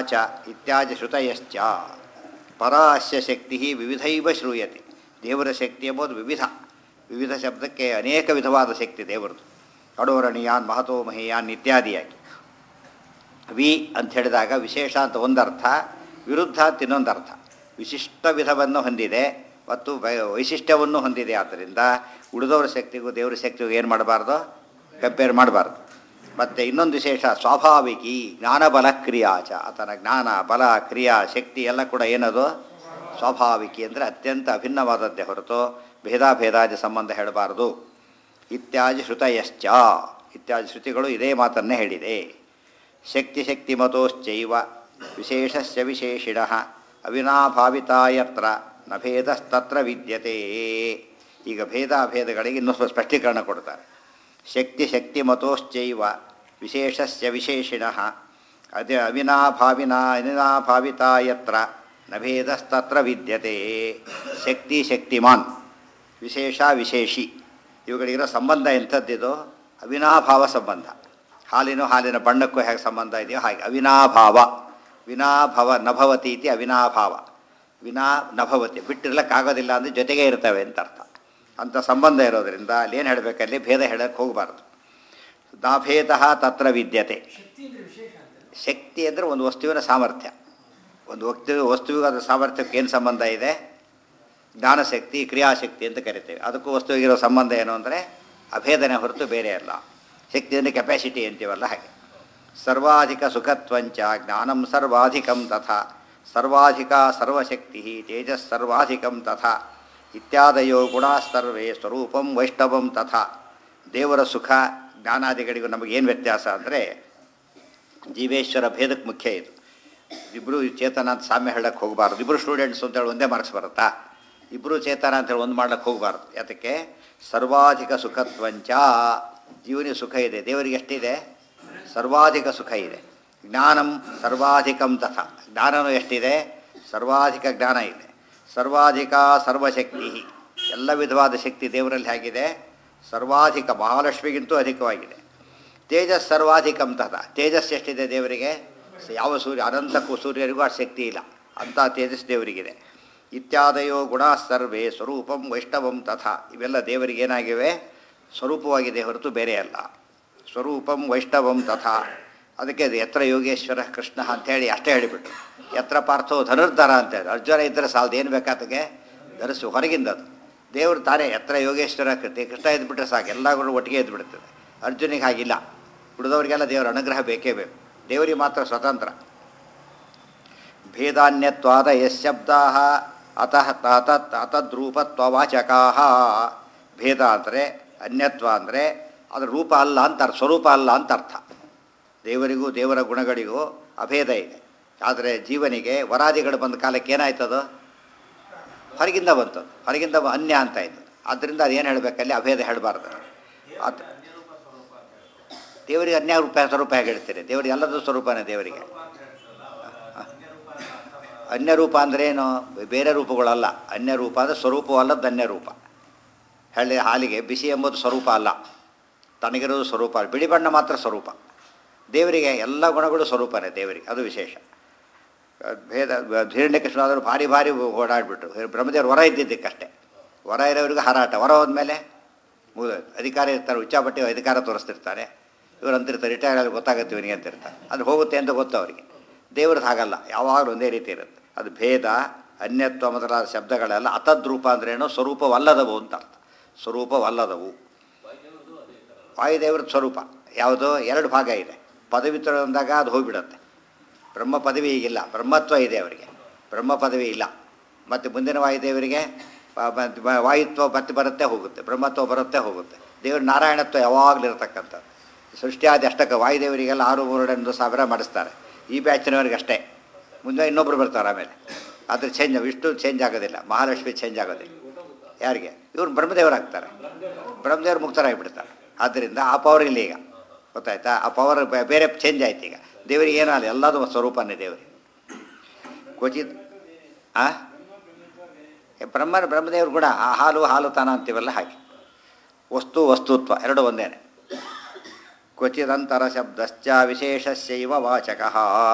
ಚ ಇತ್ಯಾದಿ ಶ್ರುತಯಶ್ಚ ಪರಾಸ್ಯ ಶಕ್ತಿ ವಿವಿಧೈವ ಶ್ರೂಯತೆ ದೇವರ ಶಕ್ತಿ ಎಂಬುದು ವಿವಿಧ ವಿವಿಧ ಶಬ್ದಕ್ಕೆ ಅನೇಕ ವಿಧವಾದ ಶಕ್ತಿ ದೇವರದು ಅಡೋರಣೀಯಾನ್ ಮಹತೋ ಮಹೀಯಾನ್ ಇತ್ಯಾದಿಯಾಗಿ ವಿ ಅಂತ ಹೇಳಿದಾಗ ವಿಶೇಷ ಅಂತ ಒಂದರ್ಥ ವಿರುದ್ಧ ಅಂತ ಇನ್ನೊಂದರ್ಥ ವಿಶಿಷ್ಟ ವಿಧವನ್ನು ಹೊಂದಿದೆ ಮತ್ತು ವೈ- ವೈಶಿಷ್ಟ್ಯವನ್ನು ಹೊಂದಿದೆ ಆದ್ದರಿಂದ ಉಳಿದವರ ಶಕ್ತಿಗೂ ದೇವರ ಶಕ್ತಿಗೂ ಏನು ಮಾಡಬಾರ್ದು ಕಂಪೇರ್ ಮಾಡಬಾರ್ದು ಮತ್ತು ಇನ್ನೊಂದು ವಿಶೇಷ ಸ್ವಾಭಾವಿಕಿ ಜ್ಞಾನಬಲ ಕ್ರಿಯಾಚ ಆತನ ಜ್ಞಾನ ಬಲ ಕ್ರಿಯಾ ಶಕ್ತಿ ಎಲ್ಲ ಕೂಡ ಏನದು ಸ್ವಾಭಾವಿಕಿ ಅಂದರೆ ಅತ್ಯಂತ ಅಭಿನ್ನವಾದದ್ದೇ ಹೊರತು ಭೇದಾಭೇದಾದಿ ಸಂಬಂಧ ಹೇಳಬಾರದು ಇತ್ಯಾದಿ ಶ್ರುತಯಶ್ಚ ಇತ್ಯಾದಿ ಶ್ರುತಿಗಳು ಇದೇ ಮಾತನ್ನೇ ಹೇಳಿದೆ ಶಕ್ತಿ ಶಕ್ತಿ ಮತೋಶ್ಚೈವ ವಿಶೇಷಸ್ಯ ವಿಶೇಷಿಣ ಅವಿನಾಭಾವಿತಾಯತ್ರ ನ ಭೇದಸ್ತತ್ರ ವಿದ್ಯತೆ ಈಗ ಭೇದಾಭೇದಗಳಿಗೆ ಇನ್ನೂ ಸ್ವಲ್ಪ ಸ್ಪಷ್ಟೀಕರಣ ಕೊಡ್ತಾರೆ ಶಕ್ತಿ ಶಕ್ತಿ ಮತೋಶ್ಚೈವ ವಿಶೇಷಸ್ಯ ವಿಶೇಷಿಣ ಅದೇ ಅವಿನಾಭಾವಿನ ಅನಿನಾಭಾವಿತಾಯತ್ರ ನ ಭೇದಸ್ತತ್ರ ವಿದ್ಯತೆ ಶಕ್ತಿ ಶಕ್ತಿಮಾನ್ ವಿಶೇಷ ವಿಶೇಷಿ ಇವುಗಳಿಗಿರೋ ಸಂಬಂಧ ಎಂಥದ್ದಿದು ಅವಿನಾಭಾವ ಸಂಬಂಧ ಹಾಲಿನ ಹಾಲಿನ ಬಣ್ಣಕ್ಕೂ ಹೇಗೆ ಸಂಬಂಧ ಇದೆಯೋ ಹಾಗೆ ಅವಿನಾಭಾವ ವಿನಾಭವ ನಭವತಿ ಇತಿ ಅವಿನಾಭಾವ ವಿನಾ ನಭವತಿ ಬಿಟ್ಟಿರ್ಲಕ್ಕಾಗೋದಿಲ್ಲ ಅಂದರೆ ಜೊತೆಗೆ ಇರ್ತವೆ ಅಂತ ಅರ್ಥ ಅಂಥ ಸಂಬಂಧ ಇರೋದರಿಂದ ಅಲ್ಲಿ ಏನು ಹೇಳಬೇಕಲ್ಲಿ ಭೇದ ಹೇಳಕ್ಕೆ ಹೋಗಬಾರ್ದು ನಾಭೇದ ತತ್ರ ವಿದ್ಯತೆ ಶಕ್ತಿ ಅಂದರೆ ಒಂದು ವಸ್ತುವಿನ ಸಾಮರ್ಥ್ಯ ಒಂದು ವಸ್ತು ವಸ್ತುವಿಗೆ ಅದರ ಸಾಮರ್ಥ್ಯಕ್ಕೆ ಏನು ಸಂಬಂಧ ಇದೆ ಜ್ಞಾನಶಕ್ತಿ ಕ್ರಿಯಾಶಕ್ತಿ ಅಂತ ಕರಿತೇವೆ ಅದಕ್ಕೂ ವಸ್ತುವಿಗಿರೋ ಸಂಬಂಧ ಏನು ಅಂದರೆ ಅಭೇದನೆ ಹೊರತು ಬೇರೆ ಅಲ್ಲ ಶಕ್ತಿ ಅಂದರೆ ಕೆಪಾಸಿಟಿ ಅಂತೀವಲ್ಲ ಹಾಗೆ ಸರ್ವಾಧಿಕ ಸುಖತ್ವಂಚ ಜ್ಞಾನಂ ಸರ್ವಾಧಿಕಂ ತಥಾ ಸರ್ವಾಧಿಕ ಸರ್ವಶಕ್ತಿ ತೇಜಸ್ ಸರ್ವಾಧಿಕಂ ತಥಾ ಇತ್ಯಾದಯೋ ಗುಣ ಸರ್ವೇ ಸ್ವರೂಪಂ ವೈಷ್ಣವಂ ತಥಾ ದೇವರ ಸುಖ ಜ್ಞಾನಾದಿಗಳಿಗೂ ನಮಗೇನು ವ್ಯತ್ಯಾಸ ಅಂದರೆ ಜೀವೇಶ್ವರ ಭೇದಕ್ಕೆ ಮುಖ್ಯ ಇದು ಇಬ್ಬರು ಚೇತನ ಅಂತ ಸಾಮ್ಯ ಹೇಳಕ್ಕೆ ಹೋಗಬಾರ್ದು ಇಬ್ಬರು ಸ್ಟೂಡೆಂಟ್ಸ್ ಅಂತೇಳಿ ಒಂದೇ ಮಾರ್ಕ್ಸ್ ಬರುತ್ತಾ ಇಬ್ಬರು ಚೇತನ ಅಂತೇಳಿ ಒಂದು ಮಾಡ್ಲಿಕ್ಕೆ ಹೋಗಬಾರ್ದು ಯಾತಕ್ಕೆ ಸರ್ವಾಧಿಕ ಸುಖತ್ವಂಚ ಜೀವನಿಗೆ ಸುಖ ಇದೆ ದೇವರಿಗೆ ಎಷ್ಟಿದೆ ಸರ್ವಾಧಿಕ ಸುಖ ಇದೆ ಜ್ಞಾನಂ ಸರ್ವಾಧಿಕಂ ತಥಾ ಜ್ಞಾನನೂ ಎಷ್ಟಿದೆ ಸರ್ವಾಧಿಕ ಜ್ಞಾನ ಇದೆ ಸರ್ವಾಧಿಕ ಸರ್ವಶಕ್ತಿ ಎಲ್ಲ ವಿಧವಾದ ಶಕ್ತಿ ದೇವರಲ್ಲಿ ಹೇಗಿದೆ ಸರ್ವಾಧಿಕ ಮಹಾಲಕ್ಷ್ಮಿಗಿಂತೂ ಅಧಿಕವಾಗಿದೆ ತೇಜಸ್ ಸರ್ವಾಧಿಕಂ ತಥಾ ತೇಜಸ್ ಎಷ್ಟಿದೆ ದೇವರಿಗೆ ಸ- ಯಾವ ಸೂರ್ಯ ಅನಂತಕ್ಕೂ ಸೂರ್ಯರಿಗೂ ಆ ಶಕ್ತಿ ಇಲ್ಲ ಅಂಥ ತೇಜಸ್ ದೇವರಿಗಿದೆ ಇತ್ಯಾದಯೋ ಗುಣ ಸರ್ವೇ ಸ್ವರೂಪಂ ವೈಷ್ಣವಂ ತಥಾ ಇವೆಲ್ಲ ದೇವರಿಗೆ ಏನಾಗಿವೆ ಸ್ವರೂಪವಾಗಿದೆ ಹೊರತು ಬೇರೆ ಅಲ್ಲ ಸ್ವರೂಪಂ ವೈಷ್ಣವಂ ತಥಾ ಅದಕ್ಕೆ ಅದು ಎತ್ರ ಯೋಗೇಶ್ವರ ಕೃಷ್ಣ ಅಂತೇಳಿ ಅಷ್ಟೇ ಹೇಳಿಬಿಟ್ರು ಎತ್ರ ಪಾರ್ಥೋ ಧನುರ್ಧರ ಅಂತೇಳಿ ಅರ್ಜುನ ಇದ್ದರೆ ಸಾಲದು ಏನು ಬೇಕಾತಗೆ ಧರಿಸು ಹೊರಗಿಂದ ಅದು ದೇವರು ತಾನೇ ಎತ್ರ ಯೋಗೇಶ್ವರ ಕೃತಿ ಕೃಷ್ಣ ಎದ್ಬಿಟ್ರೆ ಸಾಕು ಎಲ್ಲಗಳು ಒಟ್ಟಿಗೆ ಎದ್ಬಿಡ್ತದೆ ಅರ್ಜುನಿಗೆ ಹಾಗಿಲ್ಲ ಉಳಿದವರಿಗೆಲ್ಲ ದೇವರ ಅನುಗ್ರಹ ಬೇಕೇ ಬೇಕು ದೇವರಿಗೆ ಮಾತ್ರ ಸ್ವತಂತ್ರ ಭೇದಾನ್ಯತ್ವಾದ ಯಶಬ್ದಾ ಅತಃ ತತ್ ಅತದ್ರೂಪತ್ವವಾಚಕಾ ಭೇದ ಅಂದರೆ ಅನ್ಯತ್ವ ಅಂದರೆ ಅದರ ರೂಪ ಅಲ್ಲ ಅಂತ ಅರ್ಥ ಸ್ವರೂಪ ಅಲ್ಲ ಅಂತ ಅರ್ಥ ದೇವರಿಗೂ ದೇವರ ಗುಣಗಳಿಗೂ ಅಭೇದ ಇದೆ ಆದರೆ ಜೀವನಿಗೆ ವರಾದಿಗಳು ಬಂದ ಕಾಲಕ್ಕೆ ಏನಾಯ್ತದು ಹೊರಗಿಂದ ಬಂತು ಹೊರಗಿಂದ ಬ- ಅನ್ಯ ಅಂತ ಆಯಿತು ಆದ್ದರಿಂದ ಅದೇನು ಹೇಳಬೇಕಲ್ಲಿ ಅಭೇದ ಹೇಳಬಾರ್ದು ಅದು ದೇವರಿಗೆ ಅನ್ಯ ರೂಪ ಸ್ವರೂಪ ಹೇಗೆ ಹೇಳ್ತೀರಿ ದೇವರಿಗೆ ಎಲ್ಲದೂ ಸ್ವರೂಪನೇ ದೇವರಿಗೆ ಅನ್ಯ ರೂಪ ಅಂದ್ರೇನು ಬೇರೆ ರೂಪಗಳಲ್ಲ ಅನ್ಯ ರೂಪ ಅಂದರೆ ಸ್ವರೂಪವಲ್ಲದ್ದು ಅನ್ಯ ರೂಪ ಹೇಳಿ ಹಾಲಿಗೆ ಬಿಸಿ ಎಂಬುದು ಸ್ವರೂಪ ಅಲ್ಲ ತನಗಿರೋದು ಸ್ವರೂಪ ಬಿಳಿ ಬಣ್ಣ ಮಾತ್ರ ಸ್ವರೂಪ ದೇವರಿಗೆ ಎಲ್ಲ ಗುಣಗಳು ಸ್ವರೂಪನೇ ದೇವರಿಗೆ ಅದು ವಿಶೇಷ ಭೇದ ಹಿರಣ್ಯಕೃಷ್ಣಾದರು ಭಾರಿ ಭಾರಿ ಓಡಾಡಿಬಿಟ್ರು ಬ್ರಹ್ಮದೇವರು ಹೊರ ಇದ್ದಿದ್ದಕ್ಕಷ್ಟೇ ಹೊರ ಇರೋರಿಗೆ ಹಾರಾಟ ಹೊರ ಹೋದ್ಮೇಲೆ ಮುಗಿದೋಯ್ತು ಅಧಿಕಾರ ಇರ್ತಾರೆ ಉಚ್ಚಾಪಟ್ಟಿ ಅಧಿಕಾರ ತೋರಿಸ್ತಿರ್ತಾರೆ ಇವ್ರು ಅಂತಿರ್ತಾರೆ ರಿಟೈರ್ ಆಗಿ ಗೊತ್ತಾಗುತ್ತೆ ಇವನಿಗೆ ಅಂತಿರ್ತಾರೆ ಅದು ಹೋಗುತ್ತೆ ಅಂತ ಗೊತ್ತು ಅವರಿಗೆ ದೇವ್ರದ್ದು ಹಾಗಲ್ಲ ಯಾವಾಗಲೂ ಒಂದೇ ರೀತಿ ಇರುತ್ತೆ ಅದು ಭೇದ ಅನ್ಯತ್ವ ಮೊದಲಾದ ಶಬ್ದಗಳೆಲ್ಲ ಅತದ್ರೂಪ ಅಂದ್ರೇನು ಸ್ವರೂಪವಲ್ಲದವು ಅಂತ ಅರ್ಥ ಸ್ವರೂಪವಲ್ಲದವು ವಾಯುದೇವರ ಸ್ವರೂಪ ಯಾವುದು ಎರಡು ಭಾಗ ಇದೆ ಪದವಿ ಅಂದಾಗ ಅದು ಹೋಗಿಬಿಡುತ್ತೆ ಬ್ರಹ್ಮ ಪದವಿ ಈಗಿಲ್ಲ ಬ್ರಹ್ಮತ್ವ ಇದೆ ಅವರಿಗೆ ಬ್ರಹ್ಮ ಪದವಿ ಇಲ್ಲ ಮತ್ತು ಮುಂದಿನ ವಾಯುದೇವರಿಗೆ ಪ- ಮ- ಮ- ವಾಯುತ್ವ ಮತ್ತೆ ಬರುತ್ತೆ ಹೋಗುತ್ತೆ ಬ್ರಹ್ಮತ್ವ ಬರುತ್ತೆ ಹೋಗುತ್ತೆ ದೇವರು ನಾರಾಯಣತ್ವ ಯಾವಾಗಲೂ ಇರತಕ್ಕಂಥದ್ದು ಸೃಷ್ಟಿಯಾದ ಅಷ್ಟಕ್ಕೆ ವಾಯುದೇವರಿಗೆಲ್ಲ ಆರು ಮೂರಡೆಂದು ಸಾವಿರ ಮಾಡಿಸ್ತಾರೆ ಈ ಬ್ಯಾಚಿನವರಿಗೆ ಅಷ್ಟೇ ಮುಂದೆ ಇನ್ನೊಬ್ಬರು ಬರ್ತಾರೆ ಆಮೇಲೆ ಅದ್ರ ಚೇಂಜ್ ವಿಷ್ಣು ಚೇಂಜ್ ಆಗೋದಿಲ್ಲ ಮಹಾಲಕ್ಷ್ಮಿ ಚೇಂಜ್ ಆಗೋದಿಲ್ಲ ಯಾರಿಗೆ ಇವ್ರು ಬ್ರಹ್ಮದೇವರಾಗ್ತಾರೆ ಬ್ರಹ್ಮದೇವರು ಮುಕ್ತರಾಗಿಬಿಡ್ತಾರೆ ಆದ್ದರಿಂದ ಆ ಪವರ್ ಇಲ್ಲ ಈಗ ಗೊತ್ತಾಯ್ತಾ ಆ ಪವರ್ ಬೇರೆ ಚೇಂಜ್ ಆಯ್ತು ಈಗ ದೇವರಿಗೆ ಏನೂ ಅಲ್ಲ ಎಲ್ಲದೂ ಸ್ವರೂಪನೇ ದೇವರಿಗೆ ಕ್ವಚಿತ್ ಆ ಏ, ಬ್ರಹ್ಮನ ಬ್ರಹ್ಮದೇವರು ಕೂಡ ಆ ಹಾಲು ಹಾಲು ತಾನ ಅಂತೀವಲ್ಲ ಹಾಗೆ ವಸ್ತು ವಸ್ತುತ್ವ ಎರಡು ಒಂದೇನೆ ಕ್ವಚಿದಂತರ ಶಬ್ದಶ್ಚ ವಿಶೇಷಸ್ಯೈವ ವಾಚಕ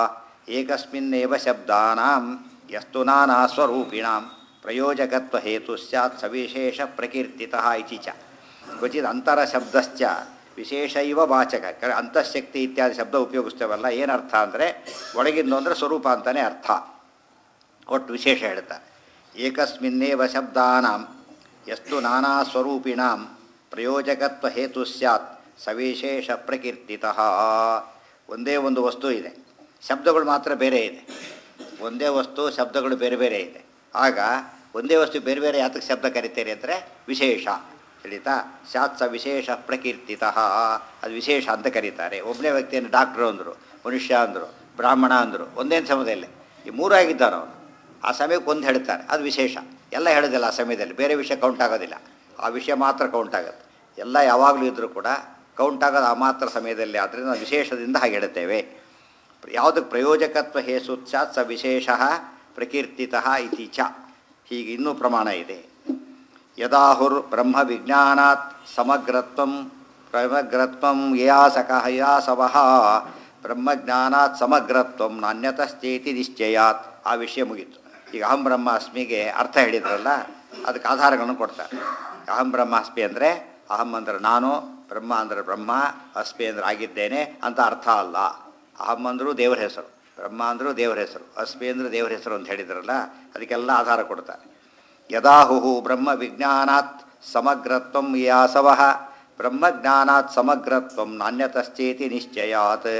ಏಕಸ್ಮಿನ್ನೇವ ಶಬ್ದಾನಾಂ ಯಸ್ತು ನಾನಾ ಸ್ವರೂಪಿಣಾಂ ಪ್ರಯೋಜಕತ್ವ ಹೇತು ಸ್ಯಾತ್ ಸವಿಶೇಷ ಪ್ರಕೀರ್ತಿತಃ ಇತಿ ಚ ಕ್ವಚಿತ್ ಅಂತರ ಶಬ್ದಶ್ಚ ವಿಶೇಷ ಇವ ವಾಚಕ ಕ- ಅಂತಃಶಕ್ತಿ ಇತ್ಯಾದಿ ಶಬ್ದ ಉಪಯೋಗಿಸ್ತೇವಲ್ಲ ಏನರ್ಥ ಅಂದರೆ ಒಳಗಿಂದು ಅಂದರೆ ಸ್ವರೂಪ ಅಂತಲೇ ಅರ್ಥ ಒಟ್ಟು ವಿಶೇಷ ಹೇಳ್ತಾರೆ ಏಕಸ್ಮಿನ್ನೇವ ಶಬ್ದಾನಾಂ ಎಷ್ಟು ನಾನಾ ಸ್ವರೂಪಿಣಾಂ ಪ್ರಯೋಜಕತ್ವ ಹೇತು ಸ್ಯಾತ್ ಸವಿಶೇಷ ಪ್ರಕೀರ್ತಿತಃ ಒಂದೇ ಒಂದು ವಸ್ತು ಇದೆ ಶಬ್ದಗಳು ಮಾತ್ರ ಬೇರೆ ಇದೆ ಒಂದೇ ವಸ್ತು ಶಬ್ದಗಳು ಬೇರೆ ಬೇರೆ ಇದೆ ಆಗ ಒಂದೇ ವಸ್ತು ಬೇರೆ ಬೇರೆ ಯಾತಕ್ಕೆ ಶಬ್ದ ಕರಿತೀರಿ ಅಂದರೆ ವಿಶೇಷ ತಿಳಿತಾ ಸ್ಯಾತ್ ಸ ವಿಶೇಷ ಪ್ರಕೀರ್ತಿತಃ ಅದು ವಿಶೇಷ ಅಂತ ಕರೀತಾರೆ ಒಬ್ಬನೇ ವ್ಯಕ್ತಿಯನ್ನು ಡಾಕ್ಟ್ರು ಅಂದರು ಮನುಷ್ಯ ಅಂದರು ಬ್ರಾಹ್ಮಣ ಅಂದರು ಒಂದೇನು ಸಮಯದಲ್ಲಿ ಈ ಮೂರು ಆಗಿದ್ದಾನೆ ಅವನು ಆ ಸಮಯಕ್ಕೆ ಒಂದು ಹೇಳ್ತಾರೆ ಅದು ವಿಶೇಷ ಎಲ್ಲ ಹೇಳೋದಿಲ್ಲ ಆ ಸಮಯದಲ್ಲಿ ಬೇರೆ ವಿಷಯ ಕೌಂಟ್ ಆಗೋದಿಲ್ಲ ಆ ವಿಷಯ ಮಾತ್ರ ಕೌಂಟ್ ಆಗುತ್ತೆ ಎಲ್ಲ ಯಾವಾಗಲೂ ಇದ್ದರೂ ಕೂಡ ಕೌಂಟ್ ಆಗೋದು ಆ ಮಾತ್ರ ಸಮಯದಲ್ಲಿ ಆದ್ದರಿಂದ ನಾವು ವಿಶೇಷದಿಂದ ಹಾಗೆ ಹೇಳುತ್ತೇವೆ ಯಾವುದಕ್ಕೆ ಪ್ರಯೋಜಕತ್ವ ಹೇಸುತ್ಸಾತ್ ಸ ವಿಶೇಷ ಪ್ರಕೀರ್ತಿತಃ ಇತಿ ಚ ಹೀಗೆ ಇನ್ನೂ ಪ್ರಮಾಣ ಇದೆ ಯದಾಹುರ್ ಬ್ರಹ್ಮ ವಿಜ್ಞಾನಾತ್ ಸಮಗ್ರತ್ವಂ ಸಮಗ್ರತ್ವಂ ಯಾಸಕಃ ಯಾಸವಃ ಬ್ರಹ್ಮಜ್ಞಾನಾತ್ ಸಮಗ್ರತ್ವಂ ನಾಣ್ಯತಶ್ಚೇತಿ ನಿಶ್ಚಯಾತ್ ಆ ವಿಷಯ ಮುಗೀತು ಈಗ ಅಹಂ ಬ್ರಹ್ಮಾಸ್ಮಿಗೆ ಅರ್ಥ ಹೇಳಿದ್ರಲ್ಲ ಅದಕ್ಕೆ ಆಧಾರಗಳನ್ನು ಕೊಡ್ತಾರೆ ಅಹಂ ಬ್ರಹ್ಮಾಸ್ಮಿ ಅಂದರೆ ಅಹಂ ಅಂದ್ರೆ ನಾನು ಬ್ರಹ್ಮ ಅಂದರೆ ಬ್ರಹ್ಮ ಅಸ್ಮಿ ಅಂದ್ರೆ ಆಗಿದ್ದೇನೆ ಅಂತ ಅರ್ಥ ಅಲ್ಲ ಅಹಂ ಅಂದರೂ ದೇವರ ಹೆಸರು ಬ್ರಹ್ಮ ಅಂದರೂ ದೇವರ ಹೆಸರು ಅಸ್ಮಿ ಅಂದ್ರೆ ದೇವರ ಹೆಸರು ಅಂತ ಹೇಳಿದ್ರಲ್ಲ ಅದಕ್ಕೆಲ್ಲ ಆಧಾರ ಕೊಡ್ತಾರೆ ಯದಾಹು ಬ್ರಹ್ಮ ವಿಜ್ಞಾನಾತ್ ಸಮಗ್ರತ್ವಂ ಯಾಸವ ಬ್ರಹ್ಮಜ್ಞಾನಾತ್ ಸಮಗ್ರತ್ವಂ ನಾಣ್ಯತಶ್ಚೇತಿ ನಿಶ್ಚಯಾತ್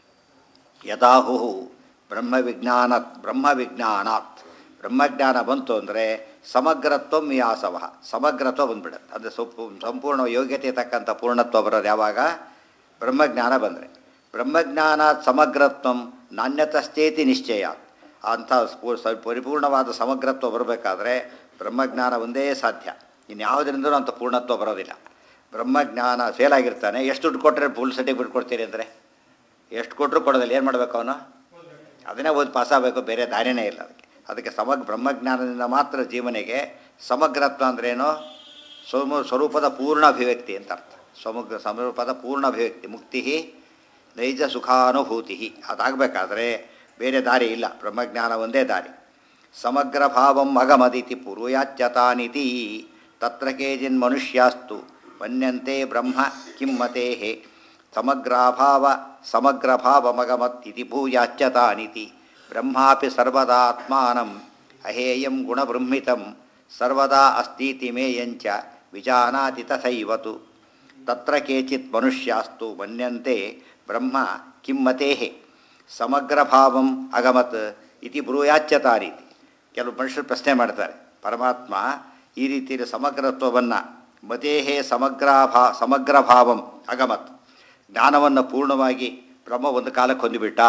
ಯದಾಹು ಬ್ರಹ್ಮ ವಿಜ್ಞಾನಾತ್ ಬ್ರಹ್ಮ ವಿಜ್ಞಾನಾತ್ ಬ್ರಹ್ಮಜ್ಞಾನ ಬಂತು ಅಂದರೆ ಸಮಗ್ರತ್ವಂ ಯಾಸವ ಸಮಗ್ರತ್ವ ಬಂದ್ಬಿಡುತ್ತೆ ಅದು ಸ್ವಲ್ಪ ಸಂಪೂರ್ಣ ಯೋಗ್ಯತೆ ತಕ್ಕಂಥ ಪೂರ್ಣತ್ವ ಬರೋದು ಯಾವಾಗ ಬ್ರಹ್ಮಜ್ಞಾನ ಬಂದರೆ ಬ್ರಹ್ಮಜ್ಞಾನಾತ್ ಸಮಗ್ರತ್ವಂ ನಾಣ್ಯತಶ್ಚೇತಿ ನಿಶ್ಚಯಾತ್ ಅಂಥ ಸ್ಫೂ- ಸ- ಪರಿಪೂರ್ಣವಾದ ಸಮಗ್ರತ್ವ ಬರಬೇಕಾದ್ರೆ ಬ್ರಹ್ಮಜ್ಞಾನ ಒಂದೇ ಸಾಧ್ಯ ಇನ್ಯಾವುದರಿಂದಲೂ ಅಂಥ ಪೂರ್ಣತ್ವ ಬರೋದಿಲ್ಲ ಬ್ರಹ್ಮಜ್ಞಾನ ಫೇಲ್ ಆಗಿರ್ತಾನೆ ಎಷ್ಟು ದುಡ್ಡು ಕೊಟ್ಟರೆ ಫುಲ್ ಸರ್ಟಿಫಿಕೇಟ್ ಕೊಡ್ತೀರಿ ಅಂದರೆ ಎಷ್ಟು ಕೊಟ್ಟರು ಕೊಡೋದಿಲ್ಲ ಏನು ಮಾಡಬೇಕು ಅವನು ಅದನ್ನೇ ಓದಿ ಪಾಸ್ ಆಗಬೇಕು ಬೇರೆ ದಾರಿನೇ ಇಲ್ಲ ಅದಕ್ಕೆ ಅದಕ್ಕೆ ಸಮಗ್ರ ಬ್ರಹ್ಮಜ್ಞಾನದಿಂದ ಮಾತ್ರ ಜೀವನಿಗೆ ಸಮಗ್ರತ್ವ ಅಂದ್ರೇನು ಸ್ವಮ ಸ್ವರೂಪದ ಪೂರ್ಣ ಅಭಿವ್ಯಕ್ತಿ ಅಂತ ಅರ್ಥ ಸಮಗ್ರ ಸ್ವರೂಪದ ಪೂರ್ಣ ಅಭಿವ್ಯಕ್ತಿ ಮುಕ್ತಿ ನೈಜ ಸುಖಾನುಭೂತಿ ಅದಾಗಬೇಕಾದ್ರೆ ಬೇರೆ ದಾರಿ ಇಲ್ಲ ಬ್ರಹ್ಮಜ್ಞಾನ ಒಂದೇ ದಾರಿ ಸಮಗ್ರ ಭಾವಂ ಅಗಮದಿತಿ ಪೂರ್ವಯಾಚ್ಯತಾನಿತಿ ತತ್ರ ಕೇಜಿನ್ ಮನುಷ್ಯಾಸ್ತು ಮನ್ಯಂತೆ ಬ್ರಹ್ಮ ಕಿಮ್ಮತೆ ಸಮಗ್ರಾಭಾವ ಸಮಗ್ರಭಾವಮಗಮತ್ತಿತಿ ಭೂಯಾಚ್ಯತಾನಿತಿ ಬ್ರಹ್ಮಾಪಿ ಸರ್ವದಾತ್ಮಾನಂ ಅಹೇಯಂ ಗುಣಬೃಂಹಿತಂ ಸರ್ವದಾ ಅಸ್ತೀತಿ ಮೇಯಂಚ ವಿಜಾನಾತಿ ತಥೈವತು ತತ್ರ ಕೇಚಿತ್ ಮನುಷ್ಯಾಸ್ತು ಮನ್ಯಂತೆ ಬ್ರಹ್ಮ ಕಿಮ್ಮತೆ ಸಮಗ್ರಭಾವಂ ಅಗಮತ್ ಇತಿ ಬ್ರೂಯಾಚ್ಯತಾ ರೀತಿ ಕೆಲವು ಮನುಷ್ಯರು ಪ್ರಶ್ನೆ ಮಾಡ್ತಾರೆ ಪರಮಾತ್ಮ ಈ ರೀತಿಯ ಸಮಗ್ರತ್ವವನ್ನು ಮತೇಹೇ ಸಮಗ್ರಾಭಾ ಸಮಗ್ರಭಾವಂ ಅಗಮತ್ ಜ್ಞಾನವನ್ನು ಪೂರ್ಣವಾಗಿ ಬ್ರಹ್ಮ ಒಂದು ಕಾಲಕ್ಕೆ ಹೊಂದಿಬಿಟ್ಟ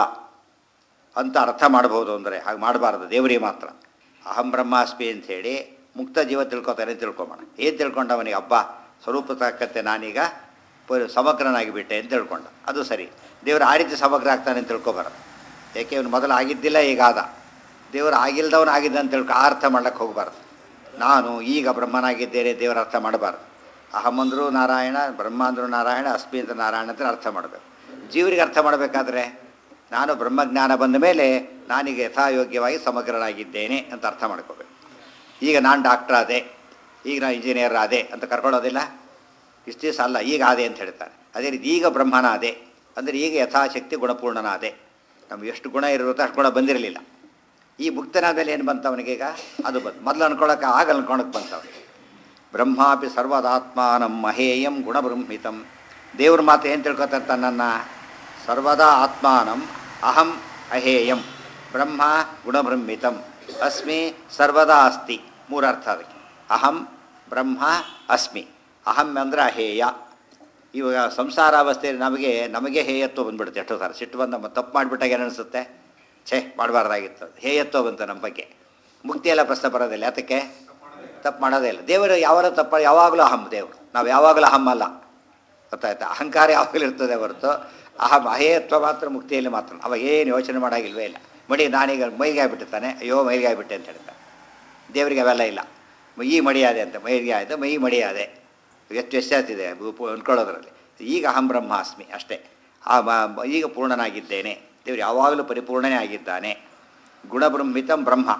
ಅಂತ ಅರ್ಥ ಮಾಡ್ಬೋದು ಅಂದರೆ ಹಾಗೆ ಮಾಡಬಾರ್ದು ದೇವರಿಗೆ ಮಾತ್ರ ಅಹಂ ಬ್ರಹ್ಮಾಸ್ಮಿ ಅಂತ ಹೇಳಿ ಮುಕ್ತ ಜೀವ ತಿಳ್ಕೊತಾನೆ ತಿಳ್ಕೊಂಬೋಣ ಏನು ತಿಳ್ಕೊಂಡ ಅವನಿಗೆ ಹಬ್ಬ ಸ್ವರೂಪ ತಕ್ಕಂತೆ ನಾನೀಗ ಪ ಸಮಗ್ರನಾಗಿ ಬಿಟ್ಟೆ ಅಂತ ತಿಳ್ಕೊಂಡ ಅದು ಸರಿ ದೇವರು ಆ ರೀತಿ ಸಮಗ್ರ ಆಗ್ತಾನೆ ಅಂತ ತಿಳ್ಕೊಬಾರದು ಯಾಕೆ ಅವನು ಮೊದಲು ಆಗಿದ್ದಿಲ್ಲ ಈಗ ಆದ ದೇವರು ಆಗಿಲ್ದವನು ಆಗಿದ್ದ ಅಂತ ತಿಳ್ಕೊ ಆ ಅರ್ಥ ಮಾಡ್ಲಿಕ್ಕೆ ಹೋಗಬಾರ್ದು ನಾನು ಈಗ ಬ್ರಹ್ಮನಾಗಿದ್ದೇನೆ ದೇವರ ಅರ್ಥ ಮಾಡಬಾರ್ದು ಅಹಮಂದ್ರು ನಾರಾಯಣ ಬ್ರಹ್ಮ ಅಂದ್ರು ನಾರಾಯಣ ಅಸ್ಮಿ ಅಂತ ನಾರಾಯಣ ಅಂತ ಅರ್ಥ ಮಾಡಬೇಕು ಜೀವರಿಗೆ ಅರ್ಥ ಮಾಡಬೇಕಾದ್ರೆ ನಾನು ಬ್ರಹ್ಮಜ್ಞಾನ ಬಂದ ಮೇಲೆ ನಾನೀಗ ಯಥಾಯೋಗ್ಯವಾಗಿ ಸಮಗ್ರನಾಗಿದ್ದೇನೆ ಅಂತ ಅರ್ಥ ಮಾಡ್ಕೋಬೇಕು ಈಗ ನಾನು ಡಾಕ್ಟರ್ ಆದೆ ಈಗ ನಾನು ಇಂಜಿನಿಯರ್ ಆದೆ ಅಂತ ಕರ್ಕೊಳ್ಳೋದಿಲ್ಲ ಇಷ್ಟು ದಿವಸ ಅಲ್ಲ ಈಗ ಆದೆ ಅಂತ ಹೇಳ್ತಾರೆ ಅದೇ ರೀತಿ ಈಗ ಬ್ರಹ್ಮನ ಆದೆ ಅಂದರೆ ಈಗ ಯಥಾಶಕ್ತಿ ಗುಣಪೂರ್ಣನಾದೆ ನಮ್ಗೆ ಎಷ್ಟು ಗುಣ ಇರುತ್ತೆ ಅಷ್ಟು ಗುಣ ಬಂದಿರಲಿಲ್ಲ ಈ ಮುಕ್ತನಾದ ಮೇಲೆ ಏನು ಬಂತು ಅವನಿಗೀಗ ಅದು ಬಂತು ಮೊದಲು ಅನ್ಕೊಳಕ್ಕೆ ಆಗ ಅನ್ಕೊಳಕ್ಕೆ ಬಂತವನಿಗೆ ಬ್ರಹ್ಮಾಪಿ ಸರ್ವದಾತ್ಮಾನಂ ಮಹೇಯಂ ಗುಣಬ್ರಹ್ಮಿತಂ ದೇವ್ರ ಮಾತು ಏನು ತಿಳ್ಕೊತಾರೆ ತನ್ನನ್ನು ಸರ್ವದಾ ಆತ್ಮಾನಂ ಅಹಂ ಅಹೇಯಂ ಬ್ರಹ್ಮ ಗುಣಬ್ರಹ್ಮಿತಂ ಅಸ್ಮಿ ಸರ್ವದಾ ಅಸ್ತಿ ಮೂರರ್ಥ ಅದಕ್ಕೆ ಅಹಂ ಬ್ರಹ್ಮ ಅಸ್ಮಿ ಅಹಂ ಅಂದರೆ ಅಹೇಯ ಇವಾಗ ಸಂಸಾರಾವಸ್ಥೆಯಲ್ಲಿ ನಮಗೆ ನಮಗೆ ಹೇಯತ್ವ ಬಂದ್ಬಿಡುತ್ತೆ ಎಷ್ಟೋ ಸಾರ ಸಿಟ್ಟು ಬಂದ ಮ- ತಪ್ಪು ಮಾಡಿಬಿಟ್ಟಾಗ ಏನು ಅನಿಸುತ್ತೆ ಛೇ ಮಾಡಬಾರ್ದಾಗಿತ್ತು ಅದು. ಹೇಯತ್ವ ಬಂತು ನಮ್ಮ ಬಗ್ಗೆ ಮುಕ್ತಿಯೆಲ್ಲ ಪ್ರಶ್ನೆ ಬರೋದಿಲ್ಲ ಯಾತಕ್ಕೆ ತಪ್ಪು ಮಾಡೋದೇ ಇಲ್ಲ ದೇವರು ಯಾವಾಗ ತಪ್ಪ ಯಾವಾಗಲೂ ಅಹಂ ದೇವರು ನಾವು ಯಾವಾಗಲೂ ಅಹಂ ಅಲ್ಲ ಗೊತ್ತಾಯ್ತಾ ಅಹಂಕಾರ ಯಾವಾಗಲೂ ಇರ್ತದೆ ಹೊರತು ಅಹಂ ಅಹೇಯತ್ವ ಮಾತ್ರ ಮುಕ್ತಿಯಲ್ಲಿ ಮಾತ್ರ ಅವಾಗ ಏನು ಯೋಚನೆ ಮಾಡೋಂಗಿಲ್ವೇ ಇಲ್ಲ ಮಡಿ ನಾನೀಗ ಮೈಗೆ ಆಗ್ಬಿಟ್ಟಿರ್ತಾನೆ ಅಯ್ಯೋ ಮೈಗೆ ಆಗ್ಬಿಟ್ಟೆ ಅಂತ ಹೇಳ್ತಾನೆ ದೇವರಿಗೆ ಅವೆಲ್ಲ ಇಲ್ಲ ಈ ಮಡಿಯಾದೆ ಅಂತ ಮೈಗೆ ಆಯಿತು ಮೈ ಮಡಿಯಾದೆ ಎಷ್ಟು ಎಷ್ಟಾಗ್ತಿದೆ ಅಂದ್ಕೊಳ್ಳೋದ್ರಲ್ಲಿ ಈಗ ಅಹಂ ಬ್ರಹ್ಮಾಸ್ಮಿ ಅಷ್ಟೇ ಆ ಮ- ಈಗ ಪೂರ್ಣನಾಗಿದ್ದೇನೆ ದೇವರು ಯಾವಾಗಲೂ ಪರಿಪೂರ್ಣನೇ ಆಗಿದ್ದಾನೆ ಗುಣಬ್ರಹ್ಮಿತಂ ಬ್ರಹ್ಮ